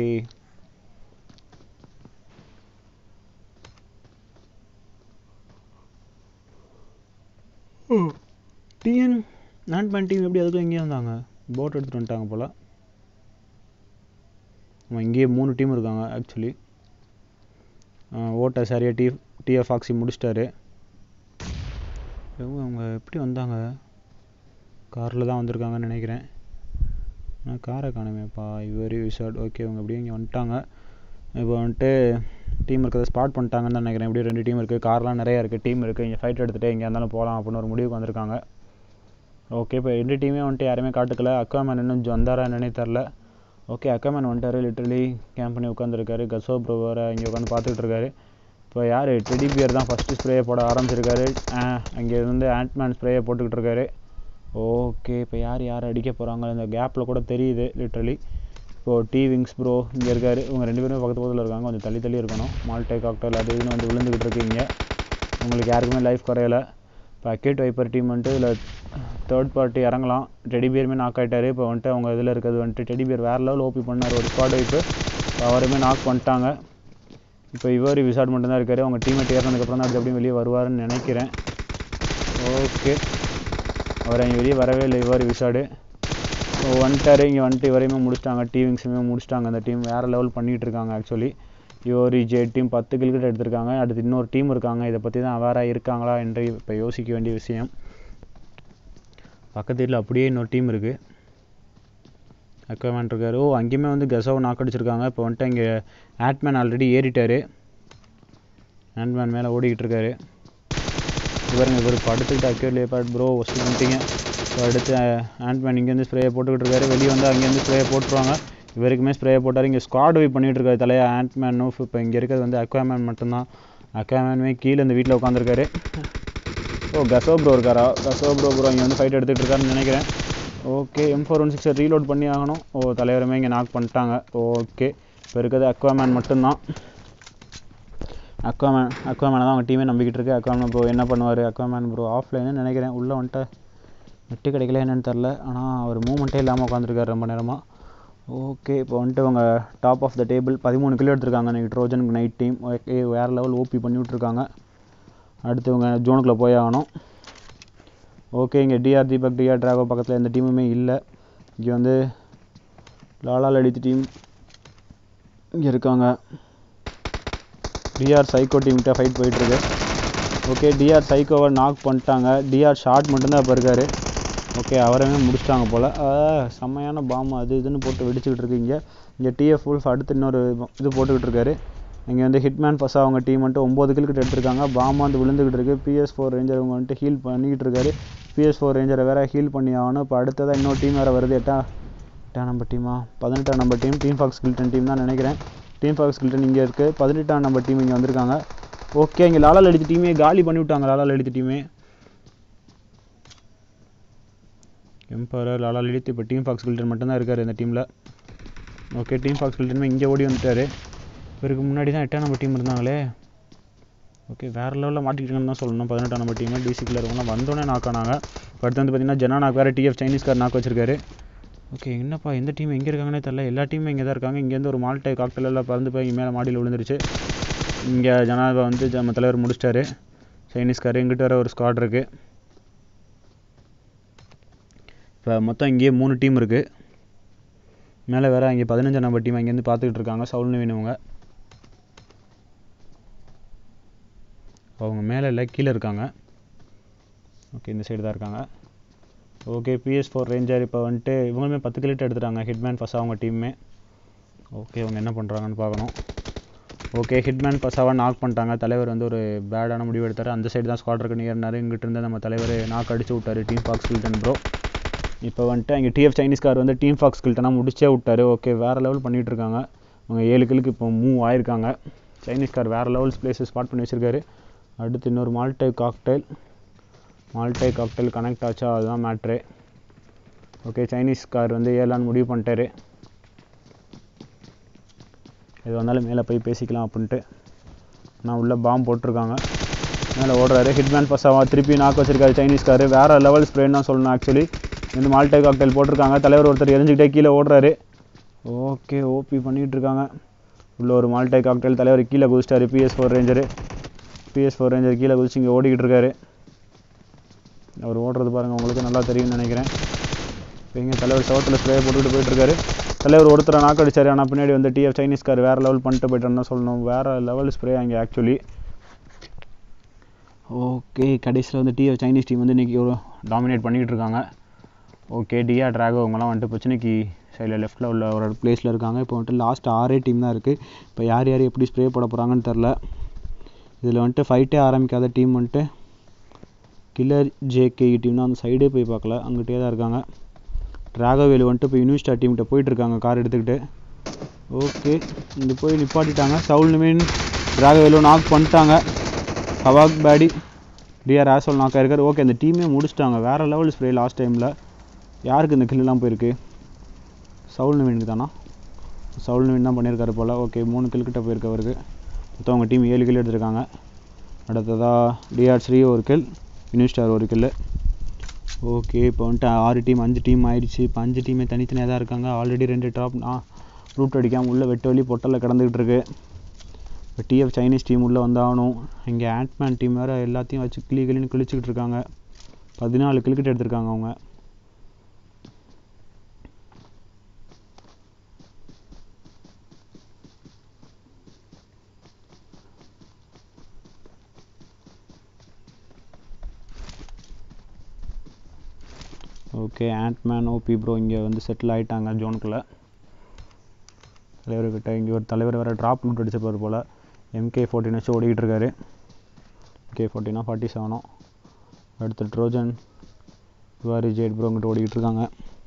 டிஎன் நாட்மேன் டீம் எப்படி அதுக்கும் இங்கேயே வந்தாங்க போட் எடுத்துகிட்டு வந்துட்டாங்க போல் ஆமாம் இங்கேயே மூணு டீம் இருக்காங்க ஆக்சுவலி ஓட்ட சரியாக டி டிஎஃப் ஆக்சி முடிச்சிட்டாரு எவ்வளோ அவங்க எப்படி வந்தாங்க காரில் தான் வந்திருக்காங்கன்னு நினைக்கிறேன் ஆனால் காரை காணுமேப்பா இவரி விசாட் ஓகே இவங்க அப்படியே இங்கே வந்துட்டாங்க இப்போ வந்துட்டு டீம் இருக்கிறத ஸ்பாட் பண்ணிட்டாங்கன்னு தான் நினைக்கிறேன் எப்படியும் ரெண்டு டீம் இருக்குது கார்லாம் நிறையா இருக்குது டீம் இருக்குது இங்கே ஃபைட் எடுத்துகிட்டு எங்கே இருந்தாலும் போகலாம் அப்படின்னு ஒரு முடிவுக்கு வந்திருக்காங்க ஓகே இப்போ ரெண்டு டீமே வந்துட்டு யாருமே காட்டுக்கல அக்வாமேன் இன்னும் வந்தாரா என்னன்னே தெரில ஓகே அக்வாமேன் வந்துட்டார் லிட்டரலி கேம்ப் பண்ணி உட்காந்துருக்காரு கசோ ப்ரோ வேறு இங்கே உட்காந்து பார்த்துட்டு இருக்காரு இப்போ யார் டெடி பியர் தான் ஃபஸ்ட்டு ஸ்ப்ரே போட ஆரம்பிச்சிருக்காரு அங்கே இருந்து ஆண்ட்மேன் ஸ்ப்ரேயை போட்டுக்கிட்டு இருக்காரு ஓகே இப்போ யார் யார் அடிக்க போகிறாங்க இந்த கேப்பில் கூட தெரியுது லிட்ரலி இப்போது டி விங்ஸ் ப்ரோ இங்கே இருக்கார் இவங்க ரெண்டு பேருமே பக்கத்து பக்கத்தில் இருக்காங்க கொஞ்சம் தள்ளி தள்ளி இருக்கணும் மால்டே காக்டல் அது இதுன்னு வந்து விழுந்துக்கிட்டு இருக்கீங்க உங்களுக்கு யாருக்குமே லைஃப் குறையலை இப்போ அக்கேட் வைப்பர் டீம் வந்துட்டு இதில் தேர்ட் பார்ட்டி இறங்கலாம் டெடி பியருமே நாக் ஆகிட்டாரு இப்போ வந்துட்டு அவங்க இதில் இருக்கிறது வந்துட்டு டெடி பியர் வேறு லெவல் ஓபி பண்ணார் ஒரு ஸ்குவாட் வைப்பு அவருமே நாக் பண்ணிட்டாங்க இப்போ இவர் விசாட் மட்டும்தான் இருக்கார் அவங்க டீமேட் ஏறினதுக்கப்புறம் தான் அது எப்படியும் வெளியே வருவாருன்னு நினைக்கிறேன் ஓகே அவர் இங்கே வெளியே வரவே இல்லை இவர் விசாடு ஸோ வந்துட்டார் இங்கே வந்துட்டு இவரையுமே முடிச்சிட்டாங்க டீவிங்ஸுமே முடிச்சிட்டாங்க அந்த டீம் வேறு லெவல் பண்ணிகிட்டு இருக்காங்க ஆக்சுவலி யோரி ஜே டீம் பத்து கிரிக்கெட் எடுத்திருக்காங்க அடுத்து இன்னொரு டீம் இருக்காங்க இதை பற்றி தான் அவேராக இருக்காங்களா என்று இப்போ யோசிக்க வேண்டிய விஷயம் பக்கத்து வீட்டில் அப்படியே இன்னொரு டீம் இருக்குது அக்வாமேன் இருக்கார் ஓ அங்கேயுமே வந்து கெசோவை நாக் அடிச்சிருக்காங்க இப்போ வந்துட்டு இங்கே ஆட்மேன் ஆல்ரெடி ஏறிட்டார் ஆண்ட்மேன் மேலே ஓடிக்கிட்டு இருக்காரு இவருங்க இவர் படுத்துக்கிட்டு அக்யூர் லேபாட் ப்ரோ ஒஸ்ட் பண்ணிட்டீங்க இப்போ அடுத்து ஆண்ட்மேன் இங்கேருந்து ஸ்ப்ரேயை போட்டுக்கிட்டு இருக்காரு வெளியே வந்து அங்கேருந்து ஸ்ப்ரேயை போட்டுருவாங்க இவருக்குமே ஸ்ப்ரேயை போட்டார் இங்கே ஸ்குவாட் வை பண்ணிகிட்டு இருக்காரு தலையா ஆண்ட்மேன் நூஃப் இப்போ இங்கே இருக்கிறது வந்து அக்வாமேன் மட்டும்தான் அக்வாமேனுமே கீழே இந்த வீட்டில் உட்காந்துருக்காரு ஓ கசோ ப்ரோ இருக்காரா கசோ ப்ரோ ப்ரோ இங்கே வந்து ஃபைட் எடுத்துகிட்டு இருக்காருன்னு நினைக்கிறேன் ஓகே எம் ஃபோர் ஒன் சிக்ஸை ரீலோட் பண்ணி ஆகணும் ஓ தலைவருமே இங்கே நாக் பண்ணிட்டாங்க ஓகே இப்போ இருக்கிறது அக்வாமேன் மட்டும்தான் அக்வாமேன் அக்வாமேனை தான் அவங்க டீமே நம்பிக்கிட்டு இருக்கு அக்வாமேன் ப்ரோ என்ன பண்ணுவார் அக்வாமேன் ப்ரோ ஆஃப்லைன்னு நினைக்கிறேன் உள்ளே வந்துட்டு நெட்டு கிடைக்கல என்னன்னு தெரில ஆனால் அவர் மூமெண்ட்டே இல்லாமல் உட்காந்துருக்காரு ரொம்ப நேரமாக ஓகே இப்போ வந்துட்டு அவங்க டாப் ஆஃப் த டேபிள் பதிமூணு கிலோ எடுத்திருக்காங்க இன்னைக்கு ட்ரோஜனுக்கு நைட் டீம் ஓகே வேறு லெவல் ஓபி பண்ணி விட்ருக்காங்க அடுத்து இவங்க ஜோனுக்குள்ளே போய் ஆகணும் ஓகே இங்கே டிஆர் தீபக் டிஆர் டிராகோ பக்கத்தில் எந்த டீமுமே இல்லை இங்கே வந்து லாலா லலித் டீம் இங்கே இருக்காங்க டிஆர் சைக்கோ டீம்கிட்ட ஃபைட் போயிட்டுருக்கு ஓகே டிஆர் சைக்கோவை நாக் பண்ணிட்டாங்க டிஆர் ஷார்ட் மட்டும்தான் இப்போ இருக்கார் ஓகே அவரையுமே முடிச்சிட்டாங்க போல் செம்மையான பாம்பு அது இதுன்னு போட்டு வெடிச்சுக்கிட்டு இருக்கு இங்கே இங்கே டிஎஃப் ஃபுல்ஃப் அடுத்து இன்னொரு இது போட்டுக்கிட்டு இருக்காரு இங்கே வந்து ஹிட்மேன் ஃபஸ்ட் அவங்க டீம் வந்துட்டு ஒம்பது கில்கிட்ட எடுத்திருக்காங்க பாம்பு வந்து விழுந்துக்கிட்டு இருக்கு பிஎஸ் ஃபோர் ரேஞ்சர் அவங்க வந்துட்டு ஹீல் பண்ணிக்கிட்டு இருக்காரு பிஎஸ் ஃபோர் ரேஞ்சரை வேறு ஹீல் பண்ணி ஆகணும் இப்போ அடுத்ததாக இன்னொரு டீம் வேறு வருது எட்டா எட்டாம் நம்பர் டீமா பதினெட்டாம் நம்பர் டீம் டீம் ஃபாக்ஸ் கில்டன் டீம் தான் நினைக்கிறேன் டீம் ஃபாக்ஸ் கில்டன் இங்கே இருக்குது பதினெட்டாம் நம்பர் டீம் இங்கே வந்திருக்காங்க ஓகே இங்கே லாலா லலித் டீமே காலி பண்ணி விட்டாங்க லாலா லலித் டீமே எம்பரர் லாலா லலித் இப்போ டீம் ஃபாக்ஸ் கில்டன் மட்டும்தான் இருக்கார் இந்த டீமில் ஓகே டீம் ஃபாக்ஸ் கில்டனுமே இங்கே ஓடி வந்துட்டாரு இவருக்கு முன்னாடி தான் எட்டாம் நம்பர் டீம் இருந்தாங்களே ஓகே வேறு லெவலில் மாட்டிக்கிட்டாங்கன்னு தான் சொல்லணும் பதினெட்டாம் நம்பர் டீம் டிசிக்கில் இருக்கவங்களாம் வந்தோடனே நாக் ஆனாங்க இப்போ அடுத்து வந்து பார்த்தீங்கன்னா ஜனா நாக் வேறு டிஎஃப் சைனீஸ் கார் நாக் வச்சிருக்காரு ஓகே என்னப்பா எந்த டீம் எங்கே இருக்காங்கன்னே தெரில எல்லா டீமும் இங்கே தான் இருக்காங்க இங்கேருந்து ஒரு மால்டை காக்டல் எல்லாம் பறந்து போய் இங்கே மேலே மாடியில் விழுந்துருச்சு இங்கே ஜனாவை வந்து நம்ம தலைவர் முடிச்சிட்டாரு சைனீஸ் கார் எங்கிட்ட வர ஒரு ஸ்குவாட் இருக்குது இப்போ மொத்தம் இங்கேயே மூணு டீம் இருக்குது மேலே வேறு இங்கே பதினஞ்சாம் நம்பர் டீம் அங்கேருந்து பார்த்துக்கிட்டு இருக்காங்க சவுல் நவீனவங்க அவங்க மேலே இல்லை கீழே இருக்காங்க ஓகே இந்த சைடு தான் இருக்காங்க ஓகே பிஎஸ் ஃபோர் ரேஞ்சர் இப்போ வந்துட்டு இவங்களுமே பத்து கிலோட்டு எடுத்துட்டாங்க ஹிட்மேன் ஃபஸ்ட் அவங்க டீமே ஓகே அவங்க என்ன பண்ணுறாங்கன்னு பார்க்கணும் ஓகே ஹிட்மேன் பசாவை நாக் பண்ணிட்டாங்க தலைவர் வந்து ஒரு பேடான முடிவு எடுத்தார் அந்த சைடு தான் ஸ்குவாட்ருக்கு நியர்னார் இங்கிட்ட இருந்து நம்ம தலைவர் நாக் அடிச்சு விட்டாரு டீம் ஃபாக்ஸ் கில்டன் ப்ரோ இப்போ வந்துட்டு அங்கே டிஎஃப் சைனீஸ் கார் வந்து டீம் ஃபாக்ஸ் கில்டனாக முடிச்சே விட்டாரு ஓகே வேறு லெவல் பண்ணிகிட்டு இருக்காங்க அவங்க ஏழு கிலுக்கு இப்போ மூவ் ஆயிருக்காங்க சைனீஸ் கார் வேறு லெவல்ஸ் பிளேஸஸ் ஸ்பாட் பண்ணி வச்சிருக்காரு அடுத்து இன்னொரு molotov cocktail molotov cocktail connect ஆச்சா அதுதான் மேட்ரு ஓகே சைனீஸ் கார் வந்து ஏழான்னு முடிவு பண்ணிட்டாரு எது வந்தாலும் மேலே போய் பேசிக்கலாம் அப்படின்ட்டு நான் உள்ளே பாம்பு போட்டிருக்காங்க மேலே ஓடுறாரு ஹிட்மேன் பசாவா திருப்பி நாக்கு வச்சிருக்காரு சைனீஸ் காரு வேறு லெவல் ஸ்ப்ரேன்னு தான் சொல்லணும் ஆக்சுவலி இந்த மால்டை காக்டைல் போட்டிருக்காங்க தலைவர் ஒருத்தர் எரிஞ்சுக்கிட்டே கீழே ஓடுறாரு ஓகே ஓபி பண்ணிகிட்டு இருக்காங்க உள்ள ஒரு மால்டை காக்டைல் தலைவர் கீழே குதிச்சிட்டாரு PS four ranger PS four ranger கீழே குதிச்சு இங்கே ஓடிக்கிட்டு இருக்காரு அவர் ஓடுறது பாருங்கள் உங்களுக்கு நல்லா தெரியும்னு நினைக்கிறேன் இப்போ இங்கே தலைவர் சவத்தில் ஸ்ப்ரே போட்டுக்கிட்டு போயிட்டுருக்காரு தலைவர் ஒருத்தரை நாக்கு அடிச்சாரு ஆனால் பின்னாடி வந்து டிஎஃப் சைனீஸ் கார் வேறு லெவல் பண்ணிட்டு போயிட்டான்னு தான் சொல்லணும் வேறு லெவல் ஸ்ப்ரே அங்கே ஆக்சுவலி ஓகே கடைசியில் வந்து டிஎஃப் சைனீஸ் டீம் வந்து இன்றைக்கி ஒரு டாமினேட் பண்ணிக்கிட்டு இருக்காங்க ஓகே டிஆர் ட்ராகோ அவங்கலாம் வந்துட்டு பிரச்சனைக்கு சைடில் லெஃப்ட்டில் உள்ள ஒரு பிளேஸில் இருக்காங்க இப்போ வந்துட்டு லாஸ்ட் ஆறே டீம் தான் இருக்குது இப்போ யார் யார் எப்படி ஸ்ப்ரே போட போகிறாங்கன்னு தெரில இதில் வந்துட்டு ஃபைட்டே ஆரம்பிக்காத டீம் வந்துட்டு கில்லர் ஜேகே டீம்னா அந்த சைடே போய் பார்க்கல அங்கிட்டே தான் இருக்காங்க ராகவேலு வந்துட்டு இப்போ யூனிவர்சிட்டா டீம்கிட்ட போயிட்டுருக்காங்க கார் எடுத்துக்கிட்டு ஓகே இங்கே போய் நிப்பாட்டிட்டாங்க சவுல் மீன் ராகவேலு நாக் பண்ணிட்டாங்க ஹவாக் பேடி டிஆர் ஆசோல் நாக் ஆயிருக்காரு ஓகே அந்த டீமே முடிச்சிட்டாங்க வேறு லெவல் ஸ்ப்ரே லாஸ்ட் டைமில் யாருக்கு இந்த கில்லாம் போயிருக்கு சவுல் நவீனுக்கு தானா சவுல் நவீன் தான் பண்ணியிருக்காரு போல் ஓகே மூணு கில்கிட்ட போயிருக்கு அவருக்கு மொத்தம் அவங்க டீம் ஏழு கில் எடுத்திருக்காங்க அடுத்ததாக டிஆர் ஸ்ரீ ஒரு கில் யூனிஸ்டார் ஒரு கில்லு ஓகே இப்போ வந்துட்டு ஆறு டீம் அஞ்சு டீம் ஆயிடுச்சு இப்போ அஞ்சு டீமே தனித்தனியாக தான் இருக்காங்க ஆல்ரெடி ரெண்டு ட்ராப் நான் ரூட் அடிக்காமல் உள்ளே வெட்டு வழி பொட்டலில் கிடந்துக்கிட்டு இருக்கு இப்போ டிஎஃப் சைனீஸ் டீம் உள்ளே வந்தாகணும் இங்கே ஆண்ட்மேன் டீம் வேறு எல்லாத்தையும் வச்சு கிளி கிளின்னு கிழிச்சிக்கிட்டு இருக்காங்க பதினாலு கிரிக்கெட் எடுத்திருக்காங்க அவங்க ஓகே ஆண்ட்மேன் ஓபி ப்ரோ இங்கே வந்து செட்டில் ஆகிட்டாங்க ஜோனுக்குள்ளே தலைவர்கிட்ட இங்கே ஒரு தலைவர் வேறு ட்ராப் நோட் அடிச்சிருப்பார் போல் எம்கே ஃபோர்டீன் வச்சு ஓடிக்கிட்டு இருக்காரு கே ஃபோர்டீனா ஃபார்ட்டி செவனோ அடுத்து ட்ரோஜன் இவாரி ஜேட் ப்ரோ இங்கிட்ட ஓடிக்கிட்டு இருக்காங்க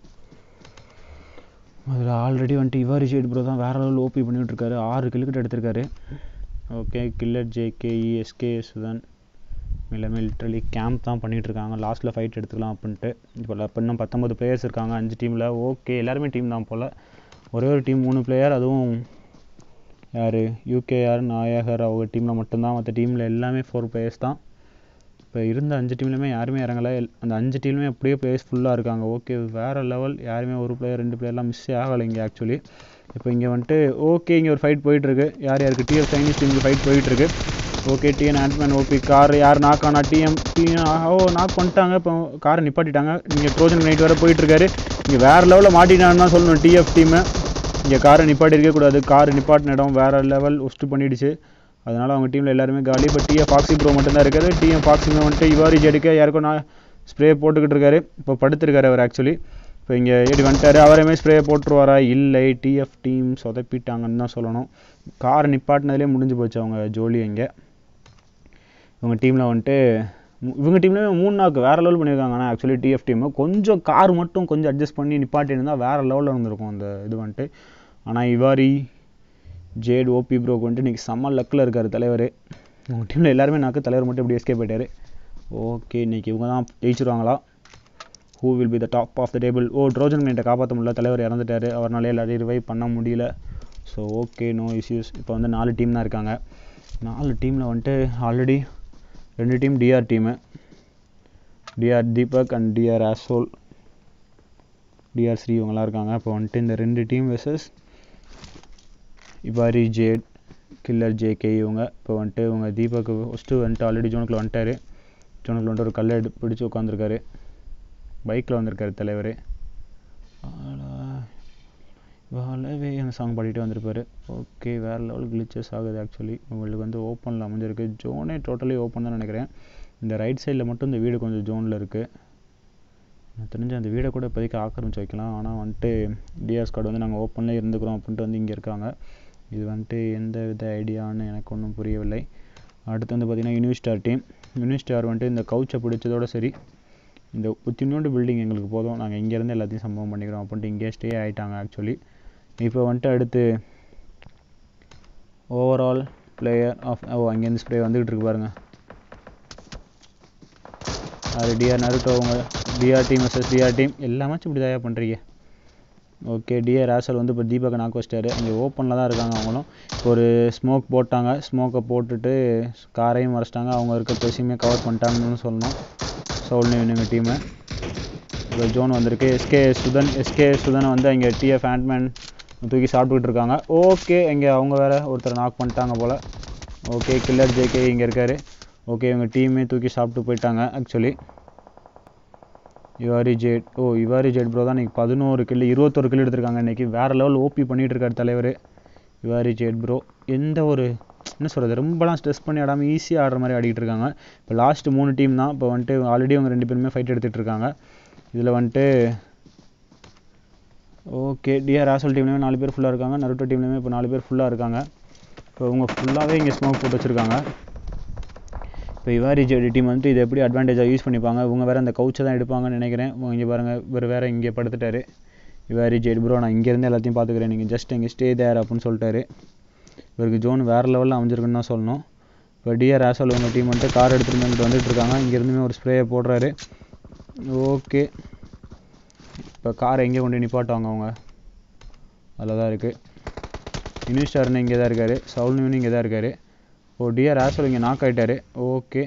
அதில் ஆல்ரெடி வந்துட்டு இவாரி ஜேட் ப்ரோ தான் வேறு லெவல் ஓபி பண்ணிகிட்டு இருக்காரு ஆறு கிரிக்கெட் எடுத்திருக்காரு okay killer JKE SK Sudhan எல்லாமே லிட்ரலி கேம்ப் தான் பண்ணிகிட்டு இருக்காங்க லாஸ்ட்டில் ஃபைட் எடுத்துக்கலாம் அப்படின்ட்டு இப்போ இப்போ இன்னும் பத்தொம்பது பிளேயர்ஸ் இருக்காங்க அஞ்சு டீமில் ஓகே எல்லாருமே டீம் தான் போல் ஒரே ஒரு டீம் மூணு பிளேயர் அதுவும் யார் யூகேஆர் நாயகர் அவங்க டீமில் மட்டும்தான் மற்ற டீமில் எல்லாமே ஃபோர் பிளேயர்ஸ் தான் இப்போ இருந்த அஞ்சு டீம்லையுமே யாருமே இறங்கலை எல்- அந்த அஞ்சு டீம்லையுமே அப்படியே பிளேயர்ஸ் ஃபுல்லாக இருக்காங்க ஓகே வேறு லெவல் யாருமே ஒரு பிளேயர் ரெண்டு பிளேயர்லாம் மிஸ்ஸே ஆகலை இங்கே ஆக்சுவலி இப்போ இங்கே வந்துட்டு ஓகே இங்கே ஒரு ஃபைட் போயிட்டுருக்கு யார் யாருக்கு டிஎஃப் சைனீஸ் டீமுக்கு ஃபைட் போயிட்டுருக்கு okay TN Antman OP car யார் நாக் ஆனா டிஎம் டிஎன் ஓ நாக் பண்ணிட்டாங்க இப்போ காரை நிப்பாட்டிட்டாங்க நீங்கள் ட்ரோஜன் நைட் வர போயிட்டுருக்காரு இங்கே வேறு லெவலில் மாட்டிட்டான்னு தான் சொல்லணும் டிஎஃப் டீமு இங்கே காரை நிப்பாட்டி இருக்கக்கூடாது கார் நிப்பாட்டின இடம் வேறு லெவல் ஒஸ்ட்டு பண்ணிடுச்சு அதனால் அவங்க டீமில் எல்லாருமே காலி இப்போ டிஎஃப் ஃபாக்ஸி ப்ரோ மட்டும்தான் இருக்காரு டிஎம் ஃபாக்ஸிமே வந்துட்டு இவாரிஜ் எடுக்க யாருக்கும் நான் ஸ்ப்ரே போட்டுக்கிட்டு இருக்காரு இப்போ படுத்திருக்காரு அவர் ஆக்சுவலி இப்போ இங்கே ஏடி வந்துட்டாரு அவரையுமே ஸ்ப்ரே போட்டுருவாரா இல்லை டிஎஃப் டீம் சொதப்பிட்டாங்கன்னு தான் சொல்லணும் கார் நிப்பாட்டினதுலேயே முடிஞ்சு போச்சு அவங்க ஜோலி இங்கே இவங்க டீமில் வந்துட்டு மு- இவங்க டீம்லேயே மூணு நாக்கு வேறு லெவல் பண்ணியிருக்காங்க ஆனால் ஆக்சுவலி டிஎஃப் டீமு கொஞ்சம் கார் மட்டும் கொஞ்சம் அட்ஜஸ்ட் பண்ணி நிப்பாட்டியிருந்தா வேறு லெவலில் இருந்திருக்கும் அந்த இது வந்துட்டு ஆனால் இவாரி ஜேட் ஓபி ப்ரோக்கு வந்துட்டு இன்றைக்கி செம்ம லக்கில் இருக்கார் தலைவர் உங்கள் டீமில் எல்லாருமே நாக்கு தலைவர் மட்டும் இப்படி எஸ்கேப் போயிட்டாரு ஓகே இன்னைக்கு இவங்க தான் ஜெயிச்சிருவாங்களா who will be the top of the table ஓ ட்ரோஜன் மினிட்டை காப்பாற்ற முடியல தலைவர் இறந்துட்டாரு அவர்னால எல்லாரையும் ரிவைவ் பண்ண முடியல ஸோ ஓகே நோ இஷ்யூஸ் இப்போ வந்து நாலு டீம் தான் இருக்காங்க நாலு டீமில் வந்துட்டு ஆல்ரெடி ரெண்டு team TR team TR Deepak and TR ஆசோல் டிஆர் ஸ்ரீ இவங்கெல்லாம் இருக்காங்க இப்போ வந்துட்டு இந்த ரெண்டு team versus ivory Jade killer JK இவங்க இப்போ வந்துட்டு இவங்க தீபக் ஃபஸ்ட்டு வந்துட்டு ஆல்ரெடி ஜோனுக்குள்ள வந்துட்டாரு ஜோனுக்குள்ள வந்துட்டு ஒரு கல்லை எடு பிடிச்சி உட்காந்துருக்காரு பைக்கில் வந்திருக்காரு தலைவர் வாழவே அந்த சாங் பாடிட்டு வந்திருப்பாரு ஓகே வேறு லெவல் கிளிச்சஸ் ஆகுது ஆக்சுவலி உங்களுக்கு வந்து ஓப்பனில் அமைஞ்சிருக்கு ஜோனே டோட்டலி ஓப்பன் தான் நினைக்கிறேன் இந்த ரைட் சைடில் மட்டும் இந்த வீடு கொஞ்சம் ஜோனில் இருக்குது எனக்கு தெரிஞ்சு அந்த வீடை கூட இப்போதைக்கு ஆக்கிரமிச்சு வைக்கலாம் ஆனால் வந்துட்டு டிஆர்ஸ் கார்டு வந்து நாங்கள் ஓப்பன்லேயே இருந்துக்கிறோம் அப்படின்ட்டு வந்து இங்கே இருக்காங்க இது வந்துட்டு எந்த வித ஐடியான்னு எனக்கு ஒன்றும் புரியவில்லை அடுத்து வந்து பார்த்திங்கன்னா யூனிஸ்டார் டீம் யூனிஸ்டார் வந்துட்டு இந்த கவுச்சை பிடிச்சதோட சரி இந்த சின்னோண்டு பில்டிங் எங்களுக்கு போதும் நாங்கள் இங்கேருந்து எல்லாத்தையும் சம்பவம் பண்ணிக்கிறோம் அப்படின்ட்டு இங்கேயே ஸ்டே ஆகிட்டாங்க ஆக்சுவலி இப்போ வந்துட்டு அடுத்து ஓவரால் பிளேயர் ஆஃப் ஓ அங்கேருந்து ஸ்ப்ரே வந்துக்கிட்டு இருக்கு பாருங்க அது டிஆர் நருட்டோ அவங்க TR team versus TR team எல்லா மேட்ச் இப்படி தயார் பண்ணுறீங்க ஓகே டிஆர் ஆசல் வந்து இப்போ தீபக்கை நாக்கு வச்சிட்டாரு அங்கே ஓப்பனில் தான் இருக்காங்க அவங்களும் இப்போ ஒரு ஸ்மோக் போட்டாங்க ஸ்மோக்கை போட்டுட்டு காரையும் மறைச்சிட்டாங்க அவங்க இருக்க பொசியுமே கவர் பண்ணிட்டாங்கன்னு சொல்லணும் சவுல் இவங்க டீமு இப்போ ஜோன் வந்திருக்கு எஸ்கே சுதன் எஸ்கே சுதனை வந்து இங்கே டிஎஃப் ஆண்ட்மேன் தூக்கி சாப்பிட்டுக்கிட்டு இருக்காங்க ஓகே இங்கே அவங்க வேற ஒருத்தர் நாக் பண்ணிட்டாங்க போல் ஓகே கில்லர் ஜேகே இங்கே இருக்காரு ஓகே இவங்க டீமே தூக்கி சாப்பிட்டு போயிட்டாங்க ஆக்சுவலி இவாரி ஜேட் ஓ இவாரி ஜேட் ப்ரோ தான் இன்றைக்கி பதினோரு கில்லு இருபத்தொரு கில்லு எடுத்திருக்காங்க இன்றைக்கி வேறு லெவல் ஓபி பண்ணிகிட்டு இருக்காரு தலைவர் இவாரி ஜேட் ப்ரோ எந்த ஒரு என்ன சொல்கிறது ரொம்பலாம் ஸ்ட்ரெஸ் பண்ணி ஆடாமல் ஈஸியாக ஆடுற மாதிரி ஆடிக்கிட்டு இருக்காங்க இப்போ லாஸ்ட் மூணு டீம் தான் இப்போ வந்துட்டு ஆல்ரெடி அவங்க ரெண்டு பேருமே ஃபைட் எடுத்துகிட்டு இருக்காங்க இதில் வந்துட்டு ஓகே டிஆர் ஆசல் டீம்லேயுமே நாலு பேர் ஃபுல்லாக இருக்காங்க நருட்டோ டீம்லேயுமே இப்போ நாலு பேர் ஃபுல்லாக இருக்காங்க இப்போ இவங்க ஃபுல்லாகவே இங்கே ஸ்மோக் போட்டு வச்சுருக்காங்க இப்போ இவாரி ஜெடி டீம் வந்துட்டு இதை எப்படி அட்வான்டேஜாக யூஸ் பண்ணிப்பாங்க இவங்க வேறு அந்த கவுச்சை தான் எடுப்பாங்கன்னு நினைக்கிறேன் இங்கே பாருங்கள் இவர் வேறு இங்கே படுத்துட்டாரு இவாரி ஜெட் ப்ரோ நான் இங்கேருந்து எல்லாத்தையும் பார்த்துக்கிறேன் நீங்கள் ஜஸ்ட் இங்கே ஸ்டே தேர் அப்படின்னு சொல்லிட்டாரு இவருக்கு ஜோன் வேறு லெவலில் அமைஞ்சிருக்குன்னு தான் சொல்லணும் இப்போ டிஆர் ஆசல் உங்கள் டீம் வந்துட்டு கார் எடுத்துகிட்டு வந்துட்டு வந்துட்டு இருக்காங்க இங்கேருந்துமே ஒரு ஸ்ப்ரேயை போடுறாரு ஓகே இப்போ காரை எங்கே கொண்டு நிப்பாட்டுவாங்க அவங்க அதில் தான் இருக்குது யூனிஸ்டார்னு இங்கே தான் இருக்கார் சவுல்னு இங்கே தான் இருக்கார் ஓ டிஆர் ஆசல் இங்கே நாக் ஆகிட்டாரு ஓகே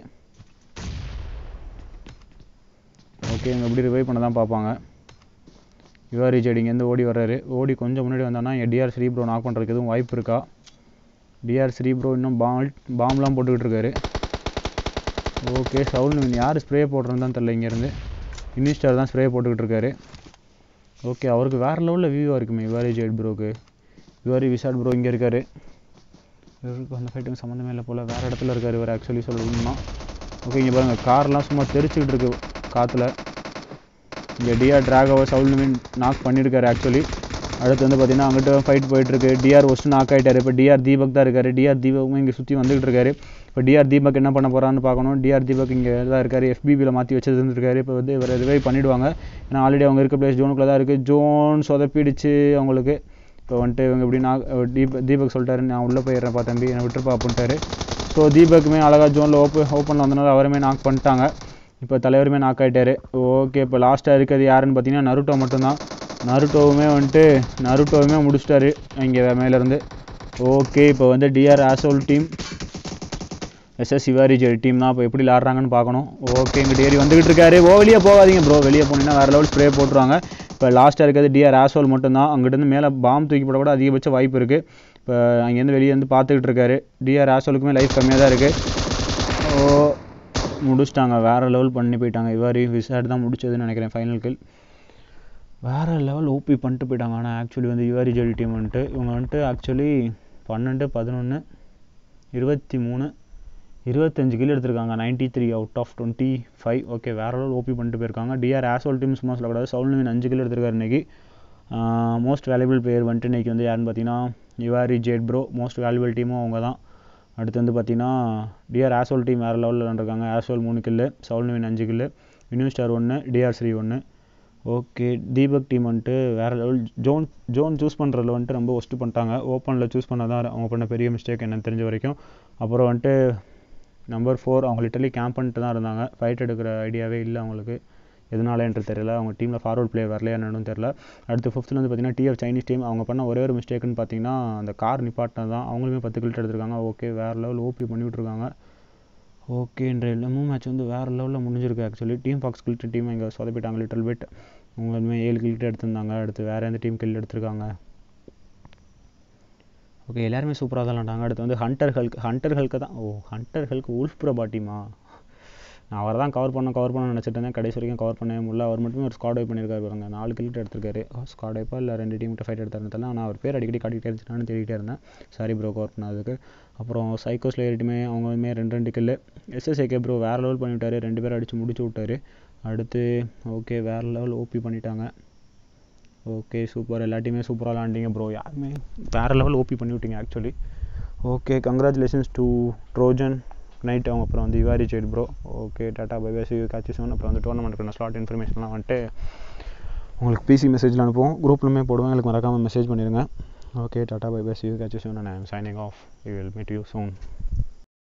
ஓகே இவங்க எப்படி ரிவைவ் பண்ண தான் பார்ப்பாங்க யுவாரி ஜெடி இங்கேருந்து ஓடி வர்றாரு ஓடி கொஞ்சம் முன்னாடி வந்தானா என் டிஆர் ஸ்ரீ ப்ரோ நாக் பண்ணுறதுக்கு எதுவும் வாய்ப்பு இருக்கா டிஆர் ஸ்ரீ ப்ரோ இன்னும் பால் பாம்லாம் போட்டுக்கிட்டு இருக்காரு ஓகே சவுல் யார் ஸ்ப்ரே போடுறதுன்னு தான் தெரில இங்கேருந்து இன்ஸ்டார் தான் ஸ்ப்ரே போட்டுக்கிட்டு இருக்காரு ஓகே அவருக்கு வேறு லெவலில் வியூவாக இருக்குமே இவாரி ஜெட் ப்ரோக்கு இவாரி விசாட் ப்ரோ இங்கே இருக்கார் இவருக்கு அந்த ஃபைட்டுக்கு சம்மந்தமே இல்லை போல் வேறு இடத்துல இருக்கார் இவர் ஆக்சுவலி சொல்லணும்னா ஓகே இங்கே பாருங்கள் கார்லாம் சும்மா தெரிச்சுக்கிட்டு இருக்கு காற்றுல இங்கே டிஆர் டிராகோவை சவுல் மீன் நாக் பண்ணியிருக்காரு ஆக்சுவலி அடுத்து வந்து பார்த்தீங்கன்னா அங்கிட்ட ஃபைட் போயிட்டுருக்கு டிஆர் ஒஸ்ட்டு நாக் ஆகிட்டாரு இப்போ டிஆர் தீபக் தான் இருக்காரு டிஆர் தீபக்கும் இங்கே சுற்றி வந்துகிட்டு இருக்காரு இப்போ டிஆர் தீபக் என்ன பண்ண போகிறான்னு பார்க்கணும் டிஆர் தீபக் இங்கே தான் இருக்காரு எஃபிபியில் மாற்றி வச்சது இருந்திருக்காரு இப்போ வந்து இவர் ரிவைவ் பண்ணிவிடுவாங்க ஏன்னா ஆல்ரெடி அவங்க இருக்க பிளேஸ் ஜோனுக்குள்ளே தான் இருக்குது ஜோன் சொதப்பிடுச்சு அவங்களுக்கு இப்போ வந்துட்டு இவங்க எப்படி நான் தீபக் தீபக் சொல்லிட்டாரு நான் உள்ளே போயிடுறேன்ப்பா தம்பி என்னை விட்டுருப்பா அப்படின்ட்டாரு ஸோ தீபக்குமே அழகாக ஜோனில் ஓப்பன் ஓப்பனில் வந்தனால அவருமே நாக் பண்ணிட்டாங்க இப்போ தலைவருமே நாக் ஆகிட்டாரு ஓகே இப்போ லாஸ்ட்டாக இருக்கிறது யாருன்னு பார்த்தீங்கன்னா நருட்டோ மட்டும்தான் நருட்டோவுமே வந்துட்டு நருட்டோவுமே முடிச்சிட்டாரு இங்கே மேலேருந்து ஓகே இப்போ வந்து டிஆர் ஆசோல் டீம் எஸ்எஸ் சிவாரி ஜெல் டீம் தான் இப்போ எப்படி விளாட்றாங்கன்னு பார்க்கணும் ஓகே இங்கிட்ட ஏறி வந்துகிட்டு இருக்காரு ஓ வெளியே போகாதீங்க ப்ரோ வெளியே போனீங்கன்னா வேறு லெவல் ஸ்ப்ரே போட்டுருவாங்க இப்போ லாஸ்ட்டாக இருக்கிறது டிஆர் ஆசோல் மட்டும்தான் அங்கிட்டேருந்து மேலே பாம் தூக்கி போட கூட அதிகபட்ச வாய்ப்பு இருக்குது இப்போ அங்கேருந்து வெளியே வந்து பார்த்துக்கிட்டு இருக்காரு டிஆர் ஆசோலுக்குமே லைஃப் கம்மியாக தான் இருக்குது ஓ முடிச்சிட்டாங்க வேறு லெவல் பண்ணி போயிட்டாங்க இவாரி விசாட் தான் முடிச்சதுன்னு நினைக்கிறேன் ஃபைனல் கில் வேறு லெவல் ஓபி பண்ணிட்டு போயிட்டாங்க ஆனால் ஆக்சுவலி வந்து யுவாரி ஜெல் டீம் வந்துட்டு இவங்க வந்துட்டு ஆக்சுவலி பன்னெண்டு பதினொன்று இருபத்தி மூணு இருபத்தஞ்சு கில் எடுத்திருக்காங்க ninety three out of twenty five okay வேறு லெவல் ஓபி பண்ணிட்டு போயிருக்காங்க டிஆர் ஆசோல் டீம் சும்மா சொல்லக்கூடாது சவுல்வின் அஞ்சு கில் எடுத்திருக்காரு இன்னைக்கு மோஸ்ட் வேல்யூபிள் பிளேயர் வந்துட்டு இன்றைக்கி வந்து யாருன்னு பார்த்தீங்கன்னா யுவாரி ஜேட் ப்ரோ மோஸ்ட் வேல்யூபிள் டீமும் அவங்க தான் அடுத்து வந்து பார்த்தீங்கன்னா டிஆர் ஆசோல் டீம் வேறு லெவலில் விளாண்டுருக்காங்க ஆசோல் மூணு கில்லு சவுல்வின் அஞ்சு கில்லு வினியூ ஸ்டார் ஒன்று டிஆர் ஸ்ரீ ஒன்று ஓகே தீபக் டீம் வந்துட்டு வேறு லெவல் ஜோன் ஜோன் சூஸ் பண்ணுறதுல வந்துட்டு ரொம்ப ஒஸ்ட்டு பண்ணிட்டாங்க ஓப்பனில் சூஸ் பண்ண தான் அவங்க பண்ண பெரிய மிஸ்டேக் என்னன்னு தெரிஞ்ச வரைக்கும் அப்புறம் வந்துட்டு நம்பர் ஃபோர் அவங்க லிட்டரலி கேம்ப் பண்ணிட்டு தான் இருந்தாங்க ஃபைட் எடுக்கிற ஐடியாவே இல்லை அவங்களுக்கு எதனாலன்ட்டு தெரியல அவங்க டீமில் ஃபார்வர்ட் பிளேயர் வரலையா என்னன்னு தெரியல அடுத்து ஃபிஃப்த்தில் வந்து பார்த்தீங்கன்னா டிஎஃப் சைனீஸ் டீம் அவங்க பண்ண ஒரே ஒரு மிஸ்டேக்குன்னு பார்த்தீங்கன்னா அந்த கார் நிப்பாட்டினது தான் அவங்களுமே பத்து கிலோ எடுத்திருக்காங்க ஓகே வேறு லெவல் ஓபி பண்ணி விட்ருக்காங்க ஓகே இன்ற எல்லாமே மேட்ச் வந்து வேறு லெவலில் முடிஞ்சிருக்கு actually team fox killed team இங்கே சொதப்பிட்டாங்க லிட்டில் பிட் அவங்களுமே ஏழு கில்ட்டு எடுத்திருந்தாங்க அடுத்து வேறு எந்த டீம் கில் எடுத்திருக்காங்க ஓகே எல்லாருமே சூப்பராக தான் விளாண்டாங்க அடுத்து வந்து ஹண்டர் ஹெல்க் ஹண்டர் ஹெல்க்கு தான் ஓ ஹண்டர் ஹெல்க் உல்ஃப் ப்ரபா டீமா நான் அவரை தான் கவர் பண்ண கவர் பண்ண நினச்சிட்டு இருந்தேன் கடைசி வரைக்கும் கவர் பண்ணவே முடியல அவர் மட்டுமே ஒரு ஸ்காட் வைப் பண்ணியிருக்காரு பாருங்க நாலு கில்ட்டு எடுத்திருக்காரு ஸ்காட் வைப்பா இல்லை ரெண்டு டீம்கிட்ட ஃபைட் எடுத்தாருன்னு தெரியல ஆனால் அவர் பேர் அடிக்கடி காட்டிகிட்டே இருந்துச்சுனான்னு தேடிட்டே இருந்தேன் சாரி ப்ரோ கவர் பண்ணதுக்கு அப்புறம் சைக்கோ ஸ்லேயர்ட்டுமே அவங்களுமே ரெண்டு ரெண்டு கில்லு எஸ்எஸ்ஏகே ப்ரோ வேறு லெவல் பண்ணிவிட்டாரு ரெண்டு பேரும் அடித்து முடிச்சு விட்டாரு அடுத்து ஓகே வேறு லெவல் ஓபி பண்ணிட்டாங்க ஓகே சூப்பர் எல்லாத்தையுமே சூப்பராக விளாண்டிங்க ப்ரோ யாருமே வேறு லெவல் ஓபி பண்ணி விட்டீங்க actually okay congratulations to Trojan night அவங்க அப்புறம் வந்து யுவாரி ஜெயிட் ப்ரோ ஓகே டாட்டா பை பை சி காட்சி சோன் அப்புறம் வந்து டோர்னமெண்ட்டுக்கான ஸ்லாட் இன்ஃபர்மேஷன்லாம் வந்துட்டு உங்களுக்கு பிசி மெசேஜில் அனுப்புவோம் குரூப்லுமே போடுவோம் எங்களுக்கு மறக்காமல் மெசேஜ் பண்ணிடுங்க ஓகே டாட்டா பை பை சி காட்சி சோன் and I am signing off you will meet you soon